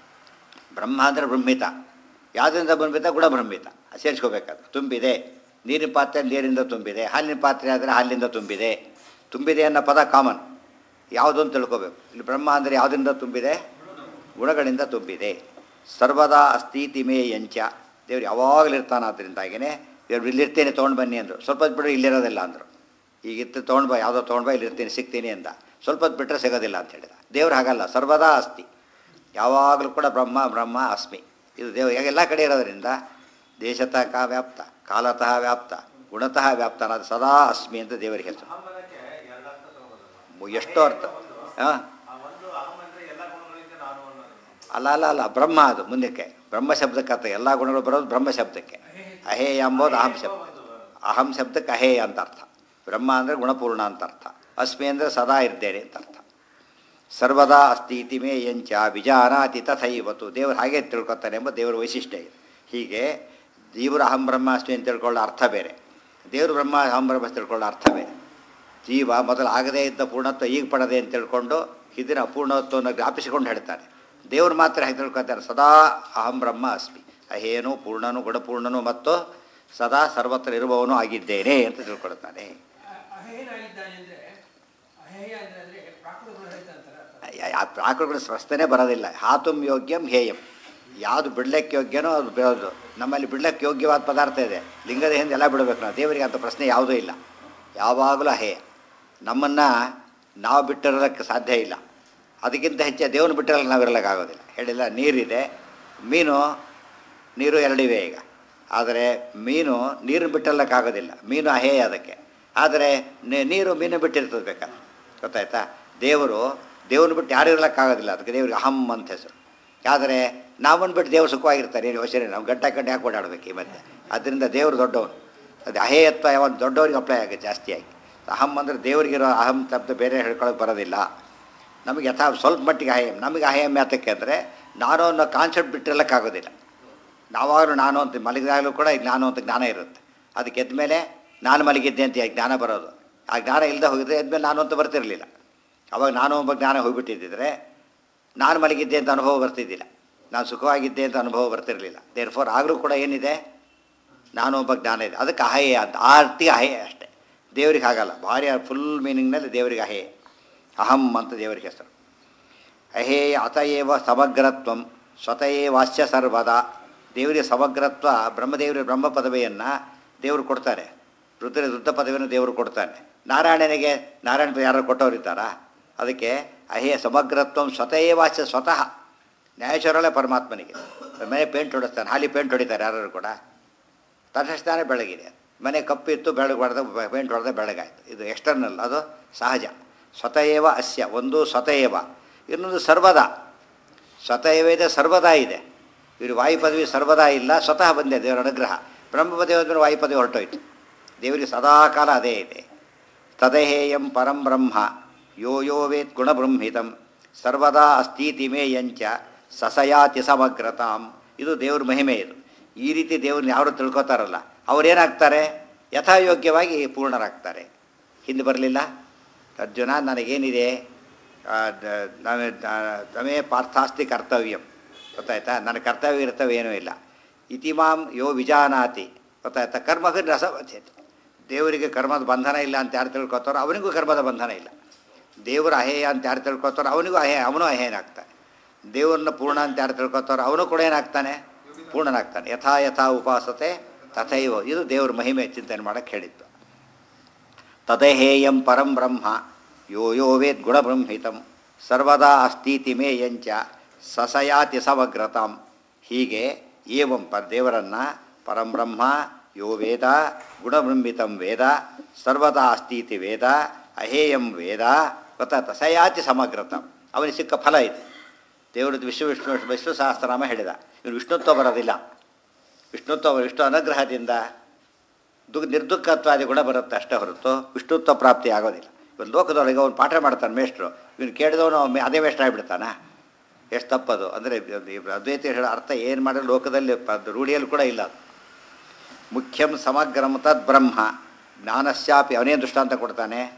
ಬ್ರಹ್ಮ ಅಂದರೆ ಬ್ರಹ್ಮಿತ ಯಾವುದರಿಂದ ಬ್ರಹ್ಮಿತ ಗುಣಬ್ರಹ್ಮಿತ ಸೇರಿಸ್ಕೋಬೇಕಾದ್ರೆ ತುಂಬಿದೆ ನೀರಿನ ಪಾತ್ರೆ ನೀರಿಂದ ತುಂಬಿದೆ ಹಾಲಿನ ಪಾತ್ರೆ ಆದರೆ ಹಾಲಿನಿಂದ ತುಂಬಿದೆ ತುಂಬಿದೆ ಅನ್ನೋ ಪದ ಕಾಮನ್ ಯಾವುದು ಅಂತ ತಿಳ್ಕೋಬೇಕು ಇಲ್ಲಿ ಬ್ರಹ್ಮ ಅಂದರೆ ಯಾವುದರಿಂದ ತುಂಬಿದೆ ಗುಣಗಳಿಂದ ತುಂಬಿದೆ ಸರ್ವದಾ ಅಸ್ತೀತಿ ಮೇ ಯಂಚ ದೇವ್ರು ಯಾವಾಗಲೂ ಇರ್ತಾನೆ ಅದರಿಂದಾಗಿಯೇ ದೇವ್ರು ಇಲ್ಲಿರ್ತೇನೆ ತೊಗೊಂಡು ಬನ್ನಿ ಅಂದರು ಸ್ವಲ್ಪ ಹೊತ್ತು ಬಿಟ್ಟರೆ ಇಲ್ಲಿರೋದಿಲ್ಲ ಅಂದರು ಈಗ ಇತ್ತು ತೊಗೊಂಡು ಬಾ ಯಾವುದೋ ತೊಗೊಂಡು ಬಾ ಇಲ್ಲಿರ್ತೀನಿ ಸಿಗ್ತೀನಿ ಅಂದ ಸ್ವಲ್ಪ ಹೊತ್ತು ಬಿಟ್ಟರೆ ಸಿಗೋದಿಲ್ಲ ಅಂತ ಹೇಳಿದ ದೇವ್ರು ಹಾಗಲ್ಲ ಸರ್ವದಾ ಅಸ್ತಿ ಯಾವಾಗಲೂ ಕೂಡ ಬ್ರಹ್ಮ ಬ್ರಹ್ಮ ಅಸ್ಮಿ ಇದು ದೇವ್ ಎಲ್ಲ ಕಡೆ ಇರೋದರಿಂದ ದೇಶತಃ ವ್ಯಾಪ್ತ ಕಾಲತಃ ವ್ಯಾಪ್ತ ಗುಣತಃ ವ್ಯಾಪ್ತ ಅನ್ನೋದು ಸದಾ ಅಸ್ಮಿ ಅಂತ ದೇವರಿಗೆ ಹೆಸರು ಅಹಂಬಲಕ್ಕೆ ಎರಡು ಅರ್ಥ ತಗೋಬೋದಲ್ಲ ಮು- ಎಷ್ಟೋ ಅರ್ಥ ಹಾಂ ಆ ಒಂದು ಅಹಂ ಅಂದ್ರೆ ಎಲ್ಲ ಗುಣಗಳಿಂದ ನಾನು ಅನ್ನೋದು ಅಲ್ಲ ಅಲ್ಲ ಅಲ್ಲ ಬ್ರಹ್ಮ ಅದು ಮುಂದಕ್ಕೆ ಬ್ರಹ್ಮ ಶಬ್ದಕ್ಕೆ ಅರ್ಥ ಎಲ್ಲ ಗುಣಗಳು ಬರೋದು ಬ್ರಹ್ಮ ಶಬ್ದಕ್ಕೆ ಅಹೇಯ ಎಂಬುದು ಅಹಂ ಶಬ್ದ ಅಹಂ ಶಬ್ದಕ್ಕೆ ಅಹೇಯ ಅಂತ ಅರ್ಥ ಬ್ರಹ್ಮ ಅಂದರೆ ಗುಣಪೂರ್ಣ ಅಂತ ಅರ್ಥ ಅಸ್ಮಿ ಅಂದರೆ ಸದಾ ಇದ್ದೇನೆ ಅಂತ ಅರ್ಥ ಸರ್ವದಾ ಅಸ್ತಿ ಇತಿ ಮೇ ಯಂಚ ವಿಜಾನಾತಿ ತಥೈವತು ದೇವರು ಹಾಗೆ ತಿಳ್ಕೊತಾನೆ ಎಂಬ ದೇವರ ವೈಶಿಷ್ಟ್ಯ ಇದೆ ಹೀಗೆ ದೇವರು ಅಹಂ ಬ್ರಹ್ಮಾಸ್ಮಿ ಅಂತ ತಿಳ್ಕೊಳ್ಳೋ ಅರ್ಥ ಬೇರೆ ದೇವರು ಬ್ರಹ್ಮ ಅಹಂ ಬ್ರಹ್ಮ ಅಂತ ತಿಳ್ಕೊಳ್ಳೋ ಅರ್ಥ ಬೇರೆ ಜೀವ ಮೊದಲು ಆಗದೇ ಇದ್ದ ಪೂರ್ಣತ್ವ ಈಗ ಪಡದೆ ಅಂತ ತಿಳ್ಕೊಂಡು ಇದನ್ನ ಅಪೂರ್ಣತ್ವವನ್ನು ಜ್ಞಾಪಿಸಿಕೊಂಡು ಹೇಳ್ತಾನೆ ದೇವರು ಮಾತ್ರ ಹೇಗೆ ತಿಳ್ಕೊತಾರೆ ಸದಾ ಅಹಂ ಬ್ರಹ್ಮ ಅಸ್ಮಿ ಅಹೇನು ಪೂರ್ಣನು ಗುಣಪೂರ್ಣನು ಮತ್ತು ಸದಾ ಸರ್ವತ್ರ ಇರುವವನು ಆಗಿದ್ದೇನೆ ಅಂತ ತಿಳ್ಕೊಳ್ತಾನೆ ಅಹೇನಾಗಿದ್ದಾನೆ ಅಂದ್ರೆ ಅಹೇಯ ಅಂದ್ರೆ ಅಂದ್ರೆ ಪ್ರಾಕೃತ ಗುಣ ರಹಿತ ಅಂತಾರೆ ಅರ್ಥ. ಆ ಪ್ರಾಕೃತ ಸ್ವಸ್ಥನೇ ಬರೋದಿಲ್ಲ ಹಾತುಂ ಯೋಗ್ಯಂ ಹೇಯಂ ಯಾವುದು ಬಿಡ್ಲಿಕ್ಕೆ ಯೋಗ್ಯನೋ ಅದು ಬಿಡೋದು ನಮ್ಮಲ್ಲಿ ಬಿಡ್ಲಿಕ್ಕೆ ಯೋಗ್ಯವಾದ ಪದಾರ್ಥ ಇದೆ ಲಿಂಗದ ಹಿಂದೆ ಎಲ್ಲ ಬಿಡಬೇಕು ನಾವು ದೇವರಿಗೆ ಅಂಥ ಪ್ರಶ್ನೆ ಯಾವುದೂ ಇಲ್ಲ ಯಾವಾಗಲೂ ಅಹೇಯ ನಮ್ಮನ್ನು ನಾವು ಬಿಟ್ಟಿರೋದಕ್ಕೆ ಸಾಧ್ಯ ಇಲ್ಲ ಅದಕ್ಕಿಂತ ಹೆಚ್ಚು ದೇವನು ಬಿಟ್ಟಿರಲ್ಲ ನಾವು ಇರಲಿಕ್ಕಾಗೋದಿಲ್ಲ ಹೇಳಿಲ್ಲ ನೀರಿದೆ ಮೀನು ನೀರು ಎರಡಿವೆ ಈಗ ಆದರೆ ಮೀನು ನೀರನ್ನು ಬಿಟ್ಟಿರಲಿಕ್ಕಾಗೋದಿಲ್ಲ ಮೀನು ಅಹೇಯ ಅದಕ್ಕೆ ಆದರೆ ನಿ- ನೀರು ಮೀನು ಬಿಟ್ಟಿರ್ತದೆ ಬೇಕಾದ್ರೆ ಗೊತ್ತಾಯ್ತಾ ದೇವರು ದೇವ್ರನ್ನ ಬಿಟ್ಟು ಯಾರು ಇರಲಿಕ್ಕಾಗೋದಿಲ್ಲ ಅದಕ್ಕೆ ದೇವ್ರಿಗೆ ಅಹಂ ಅಂತ ಹೆಸರು ಆದರೆ ನಾವನ್ನು ಬಿಟ್ಟು ದೇವ್ರು ಸುಖವಾಗಿರ್ತಾರೆ ಏನು ಯೋಚನೆ ನಾವು ಗಂಟೆ ಗಂಟೆ ಹಾಕಿ ಓಡಾಡಬೇಕು ಈ ಮಧ್ಯೆ ಅದರಿಂದ ದೇವರು ದೊಡ್ಡವನು ಅದು ಅಹೇಯತ್ವ ಯಾವಾಗ ದೊಡ್ಡವರಿಗೆ ಅಪ್ಲೈ ಆಗುತ್ತೆ ಜಾಸ್ತಿಯಾಗಿ ಅಹಂ ಅಂದರೆ ದೇವರಿಗಿರೋ ಅಹಂ ಶಬ್ದ ಬೇರೆ ಹೇಳ್ಕೊಳಕ್ಕೆ ಬರೋದಿಲ್ಲ ನಮಗೆ ಯಥಾ ಸ್ವಲ್ಪ ಮಟ್ಟಿಗೆ ಅಹೇಯಂ ನಮಗೆ ಅಹೇಯಂ ಯಾತಕ್ಕೆ ಅಂದರೆ ನಾನು ಅನ್ನೋ ಕಾನ್ಸೆಪ್ಟ್ ಬಿಟ್ಟಿರಲಿಕ್ಕಾಗೋದಿಲ್ಲ ನಾವಾಗಲೂ ನಾನು ಅಂತ ಮಲಗಿದಾಗಲೂ ಕೂಡ ಈಗ ನಾನು ಅಂತ ಜ್ಞಾನ ಇರುತ್ತೆ ಅದಕ್ಕೆ ಎದ್ಮೇಲೆ ನಾನು ಮಲಗಿದ್ದೆ ಅಂತ ಜ್ಞಾನ ಬರೋದು ಆ ಜ್ಞಾನ ಇಲ್ಲದೆ ಹೋಗಿದ್ರೆ ಎದ್ಮೇಲೆ ನಾನು ಅಂತ ಬರ್ತಿರಲಿಲ್ಲ ಅವಾಗ ನಾನು ಒಬ್ಬ ಜ್ಞಾನ ಹೋಗಿಬಿಟ್ಟಿದ್ದರೆ ನಾನು ಮಲಗಿದ್ದೆ ಅಂತ ಅನುಭವ ಬರ್ತಿದ್ದಿಲ್ಲ ನಾನು ಸುಖವಾಗಿದ್ದೆ ಅಂತ ಅನುಭವ ಬರ್ತಿರಲಿಲ್ಲ ದೇರ್ ಫೋರ್ ಆಗಲೂ ಕೂಡ ಏನಿದೆ ನಾನು ಒಬ್ಬ ಜ್ಞಾನ ಇದೆ ಅದಕ್ಕೆ ಅಹೇಯ ಅಂತ ಆ ಅರ್ಥಿಗೆ ಅಹೇಯ ಅಷ್ಟೇ ದೇವರಿಗೆ ಹಾಗಲ್ಲ ಭಾರಿ ಫುಲ್ ಮೀನಿಂಗ್ನಲ್ಲಿ ದೇವರಿಗೆ ಅಹೇಯ ಅಹಂ ಅಂತ ದೇವರಿಗೆ ಹೆಸರು ಅಹೇಯ ಅತಯೇವ ಸಮಗ್ರತ್ವಂ ಸ್ವತಯೇ ವಾಸ್ಯ ಸರ್ವದ ದೇವರಿಗೆ ಸಮಗ್ರತ್ವ ಬ್ರಹ್ಮದೇವರ ಬ್ರಹ್ಮ ಪದವಿಯನ್ನು ದೇವರು ಕೊಡ್ತಾರೆ ರುದ್ರ ರುದ್ಧ ಪದವಿಯನ್ನು ದೇವರು ಕೊಡ್ತಾನೆ ನಾರಾಯಣನಿಗೆ ನಾರಾಯಣ ಯಾರು ಕೊಟ್ಟವರಿದ್ದಾರಾ ಅದಕ್ಕೆ ಅಹೇಯ ಸಮಗ್ರತ್ವಂ ಸ್ವತಯೇ ವಾಸ್ಯ ಸ್ವತಃ ನ್ಯಾಯಶ್ವರಲ್ಲೇ ಪರಮಾತ್ಮನಿಗೆ ಮನೆ ಪೇಂಟ್ ಹೊಡಿಸ್ತಾನೆ ಹಾಲಿ ಪೇಂಟ್ ಹೊಡಿತಾರೆ ಯಾರು ಕೂಡ ತಟಸ್ಥಾನ ಬೆಳಗಿದೆ ಮನೆ ಕಪ್ಪಿತ್ತು ಬೆಳಗ್ಗೆ ಹೊಡೆದ ಪೇಂಟ್ ಹೊಡೆದ ಬೆಳಗಾಯಿತು ಇದು ಎಕ್ಸ್ಟರ್ನಲ್ ಅದು ಸಹಜ ಸ್ವತಯೇವ ಅಸ್ಯ ಒಂದು ಸ್ವತಯೇವ ಇನ್ನೊಂದು ಸರ್ವದಾ ಸ್ವತಯೇವ ಇದೆ ಸರ್ವದಾ ಇದೆ ಇವರು ವಾಯು ಪದವಿ ಸರ್ವದಾ ಇಲ್ಲ ಸ್ವತಃ ಬಂದಿದೆ ದೇವರ ಅನುಗ್ರಹ ಬ್ರಹ್ಮ ಪದವಿ ಹೋದ್ಮೇಲೆ ವಾಯು ಪದವಿ ಹೊರಟೋಯ್ತು ದೇವರಿಗೆ ಸದಾಕಾಲ ಅದೇ ಇದೆ ತದಹೇಯಂ ಪರಂ ಬ್ರಹ್ಮ ಯೋ ಯೋ ವೇತ್ ಗುಣಬ್ರಹ್ಮಿತಂ ಸರ್ವದಾ ಅಸ್ತೀತಿ ಮೇ ಯಂಚ ಸಸಯಾತಿ ಸಮಗ್ರತಾಂ ಇದು ದೇವ್ರ ಮಹಿಮೆ ಇದು ಈ ರೀತಿ ದೇವ್ರನ್ನ ಯಾರು ತಿಳ್ಕೊತಾರಲ್ಲ ಅವರೇನಾಗ್ತಾರೆ ಯಥಾಯೋಗ್ಯವಾಗಿ ಪೂರ್ಣರಾಗ್ತಾರೆ ಹಿಂದೆ ಬರಲಿಲ್ಲ ಅರ್ಜುನ ನನಗೇನಿದೆ ಆ, ದ- ನಮೇ- ದ- ನಮೇ ಪಾರ್ಥಾಸ್ತಿ ಕರ್ತವ್ಯಂ ಗೊತ್ತಾಯ್ತಾ ನನ್ನ ಕರ್ತವ್ಯ ಇರ್ತವೆ ಏನೂ ಇಲ್ಲ ಇತಿಮಾಂ ಯೋ ವಿಜಾನಾತಿ ಗೊತ್ತಾಯ್ತಾ ಕರ್ಮಕ್ಕೆ ರಸವಚೇತಿ ದೇವರಿಗೆ ಕರ್ಮದ ಬಂಧನ ಇಲ್ಲ ಅಂತ ಯಾರು ತಿಳ್ಕೊತಾರೋ ಅವನಿಗೂ ಕರ್ಮದ ಬಂಧನ ಇಲ್ಲ ದೇವರು ಅಹೇಯ ಅಂತ ಯಾರು ತಿಳ್ಕೊತಾರೋ ಅವನಿಗೂ ಅಹೇಯ ಅವನು ಅಹೇಯನಾಗ್ತಾನೆ ದೇವ್ರನ್ನ ಪೂರ್ಣ ಅಂತ ಯಾರು ತಿಳ್ಕೊತಾರೋ ಅವನು ಕೂಡ ಏನಾಗ್ತಾನೆ ಪೂರ್ಣನಾಗ್ತಾನೆ ಯಥಾ ಯಥಾ ಉಪಾಸತೆ ತಥೈವ ಇದು ದೇವ್ರ ಮಹಿಮೆ ಚಿಂತನೆ ಮಾಡೋಕ್ಕೆ ಹೇಳಿದ್ದು ತದಹೇಯಂ ಪರಂ ಬ್ರಹ್ಮ ಯೋ ಯೋ ವೇದ್ ಗುಣಬ್ರಹ್ಮಿತಂ ಸರ್ವದಾ ಅಸ್ತೀತಿ ಮೇ ಯಂಚ ಸಸಯಾತಿ ಸಮಗ್ರತಾಂ ಹೀಗೆ ಏವಂ ಪ ದೇವರನ್ನು ಪರಂಬ್ರಹ್ಮ ಯೋ ವೇದ ಗುಣಬ್ರಹ್ಮಿತಂ ವೇದ ಸರ್ವದಾ ಅಸ್ತೀತಿ ವೇದ ಅಹೇಯಂ ವೇದ ಗೊತ್ತಾತ ಸಯಾತಿ ಸಮಗ್ರತಾಂ ಅವನಿಗೆ ಸಿಕ್ಕ ಫಲ ಇದೆ ದೇವರದ್ದು ವಿಶ್ವ ವಿಷ್ಣು ವಿಷ್ಣು ಸಹಸ್ರನಾಮ ಹೇಳಿದ ಇವನು ವಿಷ್ಣುತ್ವ ಬರೋದಿಲ್ಲ ವಿಷ್ಣುತ್ವ ವಿಷ್ಣು ಅನುಗ್ರಹದಿಂದ ದುಃಖ ನಿರ್ದುಃಖತ್ವಾದಿ ಗುಣ ಬರುತ್ತೆ ಅಷ್ಟೇ ಹೊರತು ವಿಷ್ಣುತ್ವ ಪ್ರಾಪ್ತಿ ಆಗೋದಿಲ್ಲ ಇವನು ಲೋಕದೊಳಗೆ ಅವನು ಪಾಠ ಮಾಡ್ತಾನೆ ಮೇಷ್ಟ್ರು ಇವನು ಕೇಳಿದವನು ಒಮ್ಮೆ ಅದೇ ಮೇಷ್ಟ್ರು ಆಗಿಬಿಡ್ತಾನ ಎಷ್ಟು ತಪ್ಪದು ಅಂದರೆ ಅದ್ವೈತ ಹೇಳೋ ಅರ್ಥ ಏನು ಮಾಡಿದ್ರೆ ಲೋಕದಲ್ಲಿ ಪ- ರೂಢಿಯಲ್ಲಿ ಕೂಡ ಇಲ್ಲ ಅದು ಮುಖ್ಯಂ ಸಮಗ್ರಂ ತದ್ ಬ್ರಹ್ಮ ಜ್ಞಾನಶ್ಚಾಪಿ ಅವನೇ ದೃಷ್ಟಾಂತ ಕೊಡ್ತಾನೆ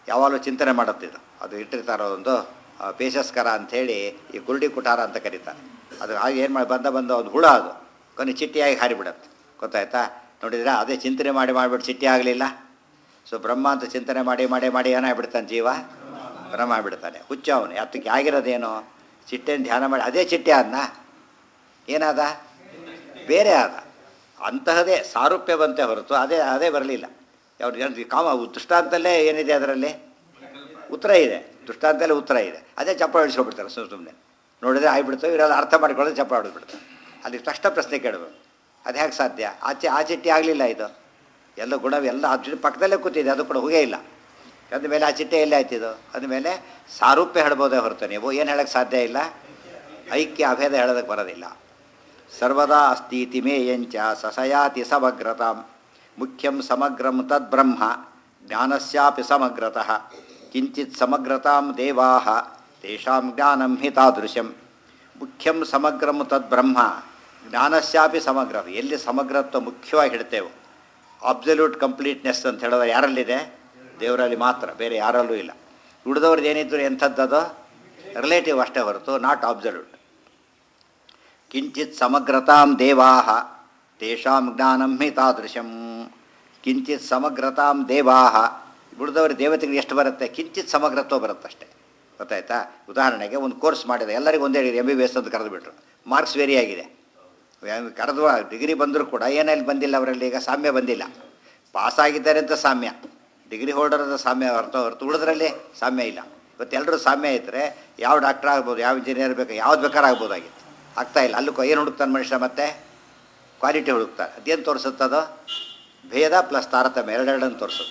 ಯಾವಾಗಲೂ ಚಿಂತನೆ ಮಾಡುತ್ತಿದ್ದು ಅದು ಇಟ್ಟಿರ್ತಾರೋ ಒಂದು ಆ, ಪೇಶಸ್ಕರ ಅಂಥೇಳಿ ಈ ಕುರುಡಿ ಕುಟಾರ ಅಂತ ಕರೀತಾರೆ ಅದು ಹಾಗೆ ಏನು ಮಾಡಿ ಬಂದ ಬಂದ ಒಂದು ಹುಳ ಅದು ಕೊನೆ ಚಿಟ್ಟಿಯಾಗಿ ಹಾರಿಬಿಡತ್ತೆ ಗೊತ್ತಾಯ್ತಾ ನೋಡಿದ್ರೆ ಅದೇ ಚಿಂತನೆ ಮಾಡಿ ಮಾಡಿಬಿಟ್ಟು ಚಿಟ್ಟಿ ಆಗಲಿಲ್ಲ ಸೊ ಬ್ರಹ್ಮ ಅಂತ ಚಿಂತನೆ ಮಾಡಿ ಮಾಡಿ ಮಾಡಿ ಏನಾಗ್ಬಿಡ್ತಾನೆ ಜೀವ ಬ್ರಹ್ಮ ಆಗ್ಬಿಡ್ತಾನೆ ಹುಚ್ಚ ಅವನು ಯಾತಕ್ಕೆ ಆಗಿರೋದೇನು ಚಿಟ್ಟೆನ ಧ್ಯಾನ ಮಾಡಿ ಅದೇ ಚಿಟ್ಟೆ ಆದ್ನ ಏನಾದ ಬೇರೆ ಆದ ಅಂತಹದೇ ಸಾರೂಪ್ಯ ಬಂತೆ ಹೊರತು ಅದೇ ಅದೇ ಬರಲಿಲ್ಲ ಅವ್ರಿಗೆ ಕಾಮ ದೃಷ್ಟಾಂತಲ್ಲೇ ಏನಿದೆ ಅದರಲ್ಲಿ ಉತ್ತರ ಇದೆ ದೃಷ್ಟಾಂತಲ್ಲೇ ಉತ್ತರ ಇದೆ ಅದೇ ಚಪ್ಪ ಹಿಡಿಸ್ಕೊಬಿಡ್ತಾರೆ ಸುಮ್ಮನೆ ಸುಮ್ಮನೆ ನೋಡಿದ್ರೆ ಆಗಿಬಿಡ್ತು ಇವರೆಲ್ಲ ಅರ್ಥ ಮಾಡಿಕೊಳ್ಳೋದು ಚಪ್ಪ ಹೊಡೆದ್ಬಿಡ್ತಾರೆ ಅಲ್ಲಿ ತಕ್ಷಣ ಪ್ರಶ್ನೆ ಕೇಳಬೇಕು ಅದು ಹೇಗೆ ಸಾಧ್ಯ ಆಚೆ ಆ ಚಿಟ್ಟಿ ಆಗಲಿಲ್ಲ ಇದು ಎಲ್ಲ ಗುಣ ಎಲ್ಲ ಅದ್ರ ಪಕ್ಕದಲ್ಲೇ ಕೂತಿದೆ ಅದು ಕೂಡ ಹೋಗೇ ಇಲ್ಲ ಅಂದಮೇಲೆ ಆ ಚಿಟ್ಟೆ ಎಲ್ಲಿ ಆಯ್ತಿದು ಅಂದಮೇಲೆ ಸಾರೂಪ್ಯ ಹೇಳ್ಬೋದೇ ಹೊರತು ನೀವು ಏನು ಹೇಳೋಕ್ಕೆ ಸಾಧ್ಯ ಇಲ್ಲ ಐಕ್ಯ ಅಭೇದ ಹೇಳೋದಕ್ಕೆ ಬರೋದಿಲ್ಲ ಸರ್ವದಾ ಅಸ್ತೀತಿ ಮೇಯಂಚ ಸಸಯಾತಿ ಸಮಗ್ರತಾಂ ಮುಖ್ಯಂ ಸಮಗ್ರಂ ತದ್ಬ್ರಹ್ಮ ಜ್ಞಾನಸ್ಯಾಪಿ ಸಮಗ್ರತಃ ಕಿಂಚಿತ್ ಸಮಗ್ರತಾಂ ದೇವಾ ತೇಷಾಂ ಜ್ಞಾನಂ ಹಿ ತಾದೃಶಂ ಮುಖ್ಯಂ ಸಮಗ್ರಂ ತದ್ಬ್ರಹ್ಮ ಜ್ಞಾನಸ್ಯಾಪಿ ಸಮಗ್ರ ಎಲ್ಲಿ ಸಮಗ್ರತ್ವ ಮುಖ್ಯವಾಗಿ ಹಿಡ್ತೇವೆ ಅಬ್ಸಲ್ಯೂಟ್ ಕಂಪ್ಲೀಟ್ನೆಸ್ ಅಂತ ಹೇಳೋದು ಯಾರಲ್ಲಿದೆ ದೇವರಲ್ಲಿ ಮಾತ್ರ ಬೇರೆ ಯಾರಲ್ಲೂ ಇಲ್ಲ ಉಳಿದವ್ರದ್ದು ಏನಿದ್ರು ಎಂಥದ್ದದು ರಿಲೇಟಿವ್ ಅಷ್ಟೇ ಹೊರತು ನಾಟ್ ಅಬ್ಸಲ್ಯೂಟ್ ಕಿಂಚಿತ್ ಸಮಗ್ರತಾಂ ದೇವಾ ತೇಷಾಂ ಜ್ಞಾನಂ ಹಿ ತಾದೃಶಂ ಕಿಂಚಿತ್ ಸಮಗ್ರತಾಂ ದೇವಾ ಉಳಿದವರು ದೇವತೆಗಳು ಎಷ್ಟು ಬರುತ್ತೆ ಕಿಂಚಿತ್ ಸಮಗ್ರತ್ವ ಬರುತ್ತಷ್ಟೇ ಗೊತ್ತಾಯ್ತಾ ಉದಾಹರಣೆಗೆ ಒಂದು ಕೋರ್ಸ್ ಮಾಡಿದೆ ಎಲ್ಲರಿಗೂ ಒಂದೇ ಎಮ್ ಬಿ ಬಿ ಎಸ್ ಅಂತ ಕರೆದುಬಿಟ್ರು ಮಾರ್ಕ್ಸ್ ವೇರಿ ಆಗಿದೆ ಕರೆದು ಡಿಗ್ರಿ ಬಂದರೂ ಕೂಡ ಏನಲ್ಲಿ ಬಂದಿಲ್ಲ ಅವರಲ್ಲಿ ಈಗ ಸಾಮ್ಯ ಬಂದಿಲ್ಲ ಪಾಸ್ ಆಗಿದ್ದಾರೆ ಅಂತ ಸಾಮ್ಯ ಡಿಗ್ರಿ ಹೋಲ್ಡರದ ಸಾಮ್ಯ ಹೊರತು ಹೊರತು ಉಳಿದ್ರಲ್ಲಿ ಸಾಮ್ಯ ಇಲ್ಲ ಇವತ್ತು ಎಲ್ಲರೂ ಸಾಮ್ಯ ಇದ್ದರೆ ಯಾವ ಡಾಕ್ಟರ್ ಆಗ್ಬೋದು ಯಾವ ಇಂಜಿನಿಯರ್ ಬೇಕು ಯಾವ್ದು ಬೇಕಾದ್ರೆ ಆಗ್ಬೋದಾಗಿತ್ತು ಆಗ್ತಾ ಇಲ್ಲ ಅಲ್ಲೂ ಏನು ಹುಡುಕ್ತಾನೆ ಮನುಷ್ಯ ಮತ್ತೆ ಕ್ವಾಲಿಟಿ ಹುಡುಕ್ತಾರೆ ಅದೇನು ತೋರಿಸುತ್ತದೋ ಭೇದ ಪ್ಲಸ್ ತಾರತಮ್ಯ ಎರಡೆರಡನ್ನು ತೋರಿಸುತ್ತೆ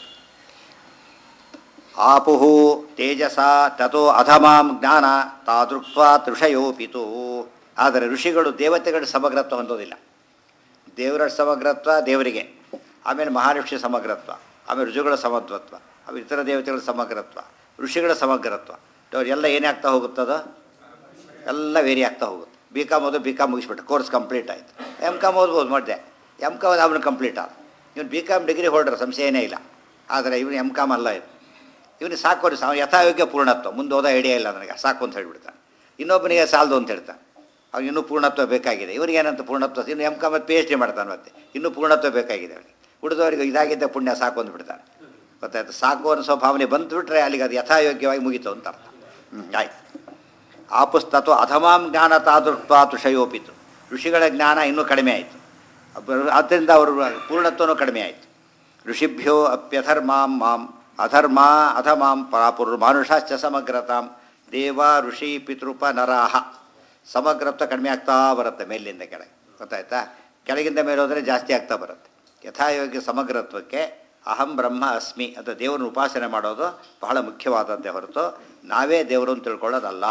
ಆಪುಹು ತೇಜಸ ತಥೋ ಅಧಮಾಂ ಜ್ಞಾನ ತಾದೃಕ್ವಾ ತೃಷಯೋಪಿತು ಆದರೆ ಋಷಿಗಳು ದೇವತೆಗಳ ಸಮಗ್ರತ್ವ ಹೊಂದೋದಿಲ್ಲ ದೇವರ ಸಮಗ್ರತ್ವ ದೇವರಿಗೆ ಆಮೇಲೆ ಮಹಾಋಷಿ ಸಮಗ್ರತ್ವ ಆಮೇಲೆ ಋಷಿಗಳ ಸಮತ್ವತ್ವ ಆಮೇಲೆ ಇತರ ದೇವತೆಗಳ ಸಮಗ್ರತ್ವ ಋಷಿಗಳ ಸಮಗ್ರತ್ವ ಅವ್ರು ಎಲ್ಲ ಏನೇ ಆಗ್ತಾ ಹೋಗುತ್ತದೋ ಎಲ್ಲ ವೇರಿ ಆಗ್ತಾ ಹೋಗುತ್ತೆ ಬಿ ಕಾಮ್ ಓದು ಬಿ ಕಾಮ್ ಮುಗಿಸ್ಬಿಟ್ಟು ಕೋರ್ಸ್ ಕಂಪ್ಲೀಟ್ ಆಯಿತು ಎಮ್ ಕಾಮ್ ಓದ್ಬೋದು ಮಾಡಿದೆ ಎಮ್ ಕಾಮ್ ಅವನು ಕಂಪ್ಲೀಟ್ ಆದ ಇವನು ಬಿ ಕಾಮ್ ಡಿಗ್ರಿ ಹೋಲ್ಡರ್ ಸಂಶಯನೇ ಇಲ್ಲ ಆದರೆ ಇವನು ಎಮ್ ಕಾಮ್ ಅಲ್ಲ ಇದು ಇವನು ಸಾಕು ಅವ್ನು ಸಾ- ಯಥಾಯೋಗ್ಯ ಪೂರ್ಣತ್ವ ಮುಂದೆ ಓದೋ ಐಡಿಯಾ ಇಲ್ಲ ನನಗೆ ಸಾಕು ಅಂತ ಹೇಳ್ಬಿಡ್ತಾನೆ ಇನ್ನೊಬ್ಬನಿಗೆ ಸಾಲದು ಅಂತ ಹೇಳ್ತಾನೆ ಅವ್ನು ಇನ್ನೂ ಪೂರ್ಣತ್ವ ಬೇಕಾಗಿದೆ ಇವನಿಗೆ ಏನಂತ ಪೂರ್ಣತ್ವ ಇನ್ನು M com P H D ಮಾಡ್ತಾನೆ ಮತ್ತೆ ಇನ್ನೂ ಪೂರ್ಣತ್ವ ಬೇಕಾಗಿದೆ ಅವನಿಗೆ ಉಳಿದವರಿಗೆ ಇದಾಗಿದ್ದ ಪುಣ್ಯ ಸಾಕು ಅಂದ್ಬಿಡ್ತಾನೆ ಗೊತ್ತಾಯ್ತು ಸಾಕು ಅನ್ನೋ ಭಾವನೆ ಬಂದುಬಿಟ್ರೆ ಅಲ್ಲಿಗೆ ಅದು ಯಥಾಯೋಗ್ಯವಾಗಿ ಮುಗೀತು ಅಂತ ಅರ್ಥ ಹ್ಞೂ ಆಯ್ತು ಆಪುಸ್ತತ್ವ ಅಧಮಾಂ ಜ್ಞಾನ ತಾದೃತ್ವ ತುಷಯೋಪಿತು ಋಷಿಗಳ ಜ್ಞಾನ ಇನ್ನೂ ಕಡಿಮೆ ಆಯಿತು ಆದ್ದರಿಂದ ಅವರು ಪೂರ್ಣತ್ವನೂ ಕಡಿಮೆ ಆಯಿತು ಋಷಿಭ್ಯೋ ಅಪ್ಯಧರ್ಮಾಂ ಮಾಂ ಅಧರ್ಮ ಅಧಮಾಂ ಪರಾಪುರ್ ಮಾನುಷಾಶ್ಚ ಸಮಗ್ರತಾಂ ದೇವ ಋಷಿ ಪಿತೃಪ ನರಾಹ ಸಮಗ್ರತ್ವ ಕಡಿಮೆ ಆಗ್ತಾ ಬರುತ್ತೆ ಮೇಲಿಂದ ಕೆಳಗೆ ಗೊತ್ತಾಯ್ತಾ ಕೆಳಗಿಂದ ಮೇಲೆ ಹೋದರೆ ಜಾಸ್ತಿ ಆಗ್ತಾ ಬರುತ್ತೆ ಯಥಾಯೋಗ್ಯ ಸಮಗ್ರತ್ವಕ್ಕೆ ಅಹಂ ಬ್ರಹ್ಮ ಅಸ್ಮಿ ಅಂತ ದೇವರನ್ನು ಉಪಾಸನೆ ಮಾಡೋದು ಬಹಳ ಮುಖ್ಯವಾದದ್ದೇ ಹೊರತು ನಾವೇ ದೇವರನ್ನು ತಿಳ್ಕೊಳ್ಳೋದಲ್ಲ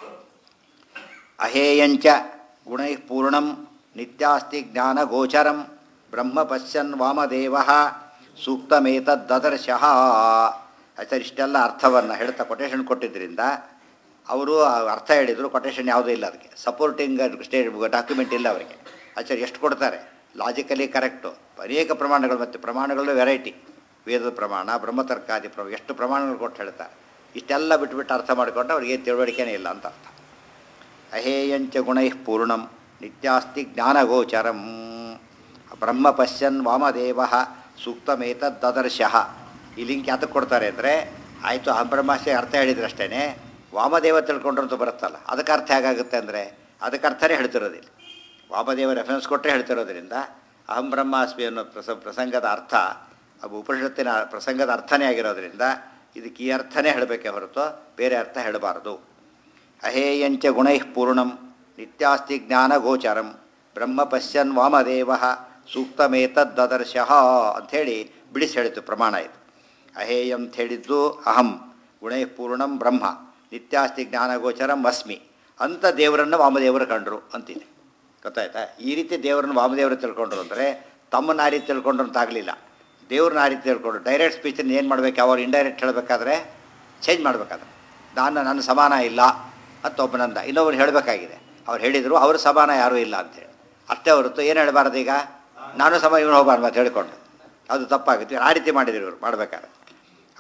ಅಹೇಯಂಚ ಗುಣೈ ಪೂರ್ಣಂ ನಿತ್ಯಾಸ್ತಿ ಜ್ಞಾನ ಗೋಚರಂ ಬ್ರಹ್ಮ ಪಶ್ಯನ್ ವಾಮದೇವ ಸೂಕ್ತಮೇತದ್ದದರ್ಶಃ ಆಯ್ತಾ ಇಷ್ಟೆಲ್ಲ ಅರ್ಥವನ್ನು ಹೇಳ್ತಾ ಕೊಟೇಶನ್ ಕೊಟ್ಟಿದ್ದರಿಂದ ಅವರು ಅರ್ಥ ಹೇಳಿದರು ಕೊಟೇಶನ್ ಯಾವುದೂ ಇಲ್ಲ ಅದಕ್ಕೆ ಸಪೋರ್ಟಿಂಗ್ ಸ್ಟೇ ಡಾಕ್ಯುಮೆಂಟ್ ಇಲ್ಲ ಅವರಿಗೆ ಆಚಾರ್ಯ ಎಷ್ಟು ಕೊಡ್ತಾರೆ ಲಾಜಿಕಲಿ ಕರೆಕ್ಟು ಅನೇಕ ಪ್ರಮಾಣಗಳು ಮತ್ತು ಪ್ರಮಾಣಗಳು ವೆರೈಟಿ ವೇದದ ಪ್ರಮಾಣ ಬ್ರಹ್ಮತರ್ಕಾದಿ ಪ್ರ ಎಷ್ಟು ಪ್ರಮಾಣಗಳು ಕೊಟ್ಟು ಹೇಳ್ತಾರೆ ಇಷ್ಟೆಲ್ಲ ಬಿಟ್ಬಿಟ್ಟು ಅರ್ಥ ಮಾಡಿಕೊಂಡು ಅವ್ರಿಗೆ ತಿಳುವಳಿಕೆನೇ ಇಲ್ಲ ಅಂತ ಅರ್ಥ ಅಹೇಯಂಚ ಗುಣೈ ಪೂರ್ಣಂ ನಿತ್ಯಾಸ್ತಿ ಜ್ಞಾನಗೋಚರಂ ಬ್ರಹ್ಮ ಪಶ್ಯನ್ ವಾಮದೇವ ಸೂಕ್ತಮೇತದ್ದದರ್ಶಃ ಈ ಲಿಂಕ್ ಯಾತಕ್ಕೆ ಕೊಡ್ತಾರೆ ಅಂದರೆ ಆಯಿತು ಆ ಬ್ರಹ್ಮಾಶಯ ಅರ್ಥ ಹೇಳಿದ್ರೆ ಅಷ್ಟೇ ವಾಮದೇವ ತಿಳ್ಕೊಂಡ್ರಂತೂ ಬರುತ್ತಲ್ಲ ಅದಕ್ಕೆ ಅರ್ಥ ಹೇಗಾಗುತ್ತೆ ಅಂದರೆ ಅದಕ್ಕೆ ಅರ್ಥನೇ ಹೇಳ್ತಿರೋದಿಲ್ಲ ವಾಮದೇವ ರೆಫರೆನ್ಸ್ ಕೊಟ್ಟರೆ ಹೇಳ್ತಿರೋದ್ರಿಂದ ಅಹಂ ಬ್ರಹ್ಮಾಸ್ಮಿ ಅನ್ನೋ ಪ್ರಸ ಪ್ರಸಂಗದ ಅರ್ಥ ಅದು ಉಪನಿಷತ್ತಿನ ಪ್ರಸಂಗದ ಅರ್ಥನೇ ಆಗಿರೋದ್ರಿಂದ ಇದಕ್ಕೆ ಈ ಅರ್ಥನೇ ಹೇಳಬೇಕೆ ಹೊರತು ಬೇರೆ ಅರ್ಥ ಹೇಳಬಾರದು ಅಹೇಯಂಚ ಗುಣೈ ಪೂರ್ಣಂ ನಿತ್ಯಾಸ್ತಿ ಜ್ಞಾನಗೋಚರಂ ಬ್ರಹ್ಮ ಪಶ್ಯನ್ ವಾಮದೇವ ಸೂಕ್ತಮೇತದ್ದದರ್ಶಃ ಅಂಥೇಳಿ ಬಿಡಿಸಿ ಹೇಳಿತು ಪ್ರಮಾಣ ಇದು ಅಹೇಯಂ ಅಂತ ಹೇಳಿದ್ದು ಅಹಂ ಗುಣೈ ಪೂರ್ಣಂ ಬ್ರಹ್ಮ ನಿತ್ಯಾಸ್ತಿ ಜ್ಞಾನಗೋಚರಂ ಅಸ್ಮಿ ಅಂತ ದೇವರನ್ನು ವಾಮದೇವರು ಕಂಡರು ಅಂತಿದೆ ಗೊತ್ತಾಯ್ತಾ ಈ ರೀತಿ ದೇವರನ್ನು ವಾಮದೇವರು ತಿಳ್ಕೊಂಡ್ರು ಅಂದರೆ ತಮ್ಮನ್ನ ಆ ರೀತಿ ತಿಳ್ಕೊಂಡ್ರು ಅಂತ ಆಗಲಿಲ್ಲ ದೇವ್ರನ್ನ ಆ ರೀತಿ ತಿಳ್ಕೊಂಡ್ರು ಡೈರೆಕ್ಟ್ ಸ್ಪೀಚನ್ನು ಏನು ಮಾಡ್ಬೇಕು ಅವ್ರು ಇಂಡೈರೆಕ್ಟ್ ಹೇಳಬೇಕಾದ್ರೆ ಚೇಂಜ್ ಮಾಡಬೇಕಾದ್ರೆ ನಾನು ನನ್ನ ಸಮಾನ ಇಲ್ಲ ಅಂತ ಒಬ್ಬನಂದ ಇನ್ನೊಬ್ರು ಹೇಳಬೇಕಾಗಿದೆ ಅವ್ರು ಹೇಳಿದರು ಅವ್ರ ಸಮಾನ ಯಾರೂ ಇಲ್ಲ ಅಂತೇಳಿ ಅಷ್ಟೇ ಹೊರತು ಏನು ಹೇಳಬಾರ್ದು ಈಗ ನಾನು ಸಮ ಇವನು ಹೋಗಬಾರ್ದು ಅಂತ ಹೇಳ್ಕೊಂಡು ಅದು ತಪ್ಪಾಗುತ್ತೆ ಆ ರೀತಿ ಮಾಡಿದ್ರು ಇವರು ಮಾಡಬೇಕಾದ್ರೆ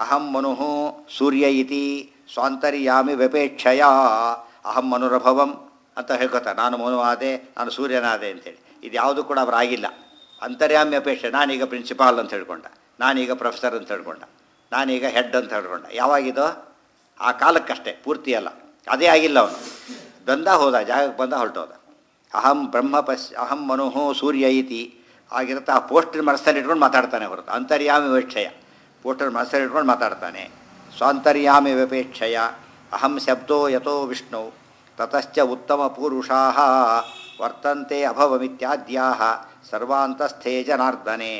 ಅಹಂ ಮನು ಸೂರ್ಯ ಇತಿ ಸ್ವಾಂತರ್ಯಾಮಿ ವ್ಯಪೇಕ್ಷಯ ಅಹಂ ಮನುರಭವಂ ಅಂತ ಹೇಳ್ಕೊತಾರೆ ನಾನು ಮನು ಆದೆ ನಾನು ಸೂರ್ಯನಾದೆ ಅಂತೇಳಿ ಇದು ಯಾವುದು ಕೂಡ ಅವರಾಗಿಲ್ಲ ಅಂತರ್ಯಾಮಿ ಅಪೇಕ್ಷೆ ನಾನೀಗ ಪ್ರಿನ್ಸಿಪಾಲ್ ಅಂತ ಹೇಳ್ಕೊಂಡ ನಾನೀಗ ಪ್ರೊಫೆಸರ್ ಅಂತ ಹೇಳ್ಕೊಂಡ ನಾನೀಗ ಹೆಡ್ ಅಂತ ಹೇಳ್ಕೊಂಡ ಯಾವಾಗಿದೋ ಆ ಕಾಲಕ್ಕಷ್ಟೇ ಪೂರ್ತಿ ಅಲ್ಲ ಅದೇ ಆಗಿಲ್ಲ ಅವನು ಬಂದ ಹೋದ ಜಾಗಕ್ಕೆ ಬಂದ ಹೊರಟೋದ ಅಹಂ ಬ್ರಹ್ಮ ಪಶ್ ಅಹಂ ಮನು ಸೂರ್ಯ ಇತಿ ಆಗಿರುತ್ತೆ ಆ ಪೋಸ್ಟರ್ ಮನಸ್ಸಲ್ಲಿ ಇಟ್ಕೊಂಡು ಮಾತಾಡ್ತಾನೆ ಹೊರತು ಅಂತರ್ಯಾಮಿ ವಿವೇಕ್ಷಯ ಪೋಸ್ಟರ್ ಮನಸ್ಸಲ್ಲಿ ಇಟ್ಕೊಂಡು ಮಾತಾಡ್ತಾನೆ ಸ್ವಾಂತರ್ಯಾಮಿ ವಿವೇಕ್ಷಯ ಅಹಂ ಶಬ್ದೋ ಯಥೋ ವಿಷ್ಣು ತತಶ್ಚ ಉತ್ತಮ ಪುರುಷಾ ವರ್ತಂತೆ ಅಭವಮಿತ್ಯಾದ್ಯಾ ಸರ್ವಾಂತಸ್ಥೇ ಜನಾರ್ದನೇ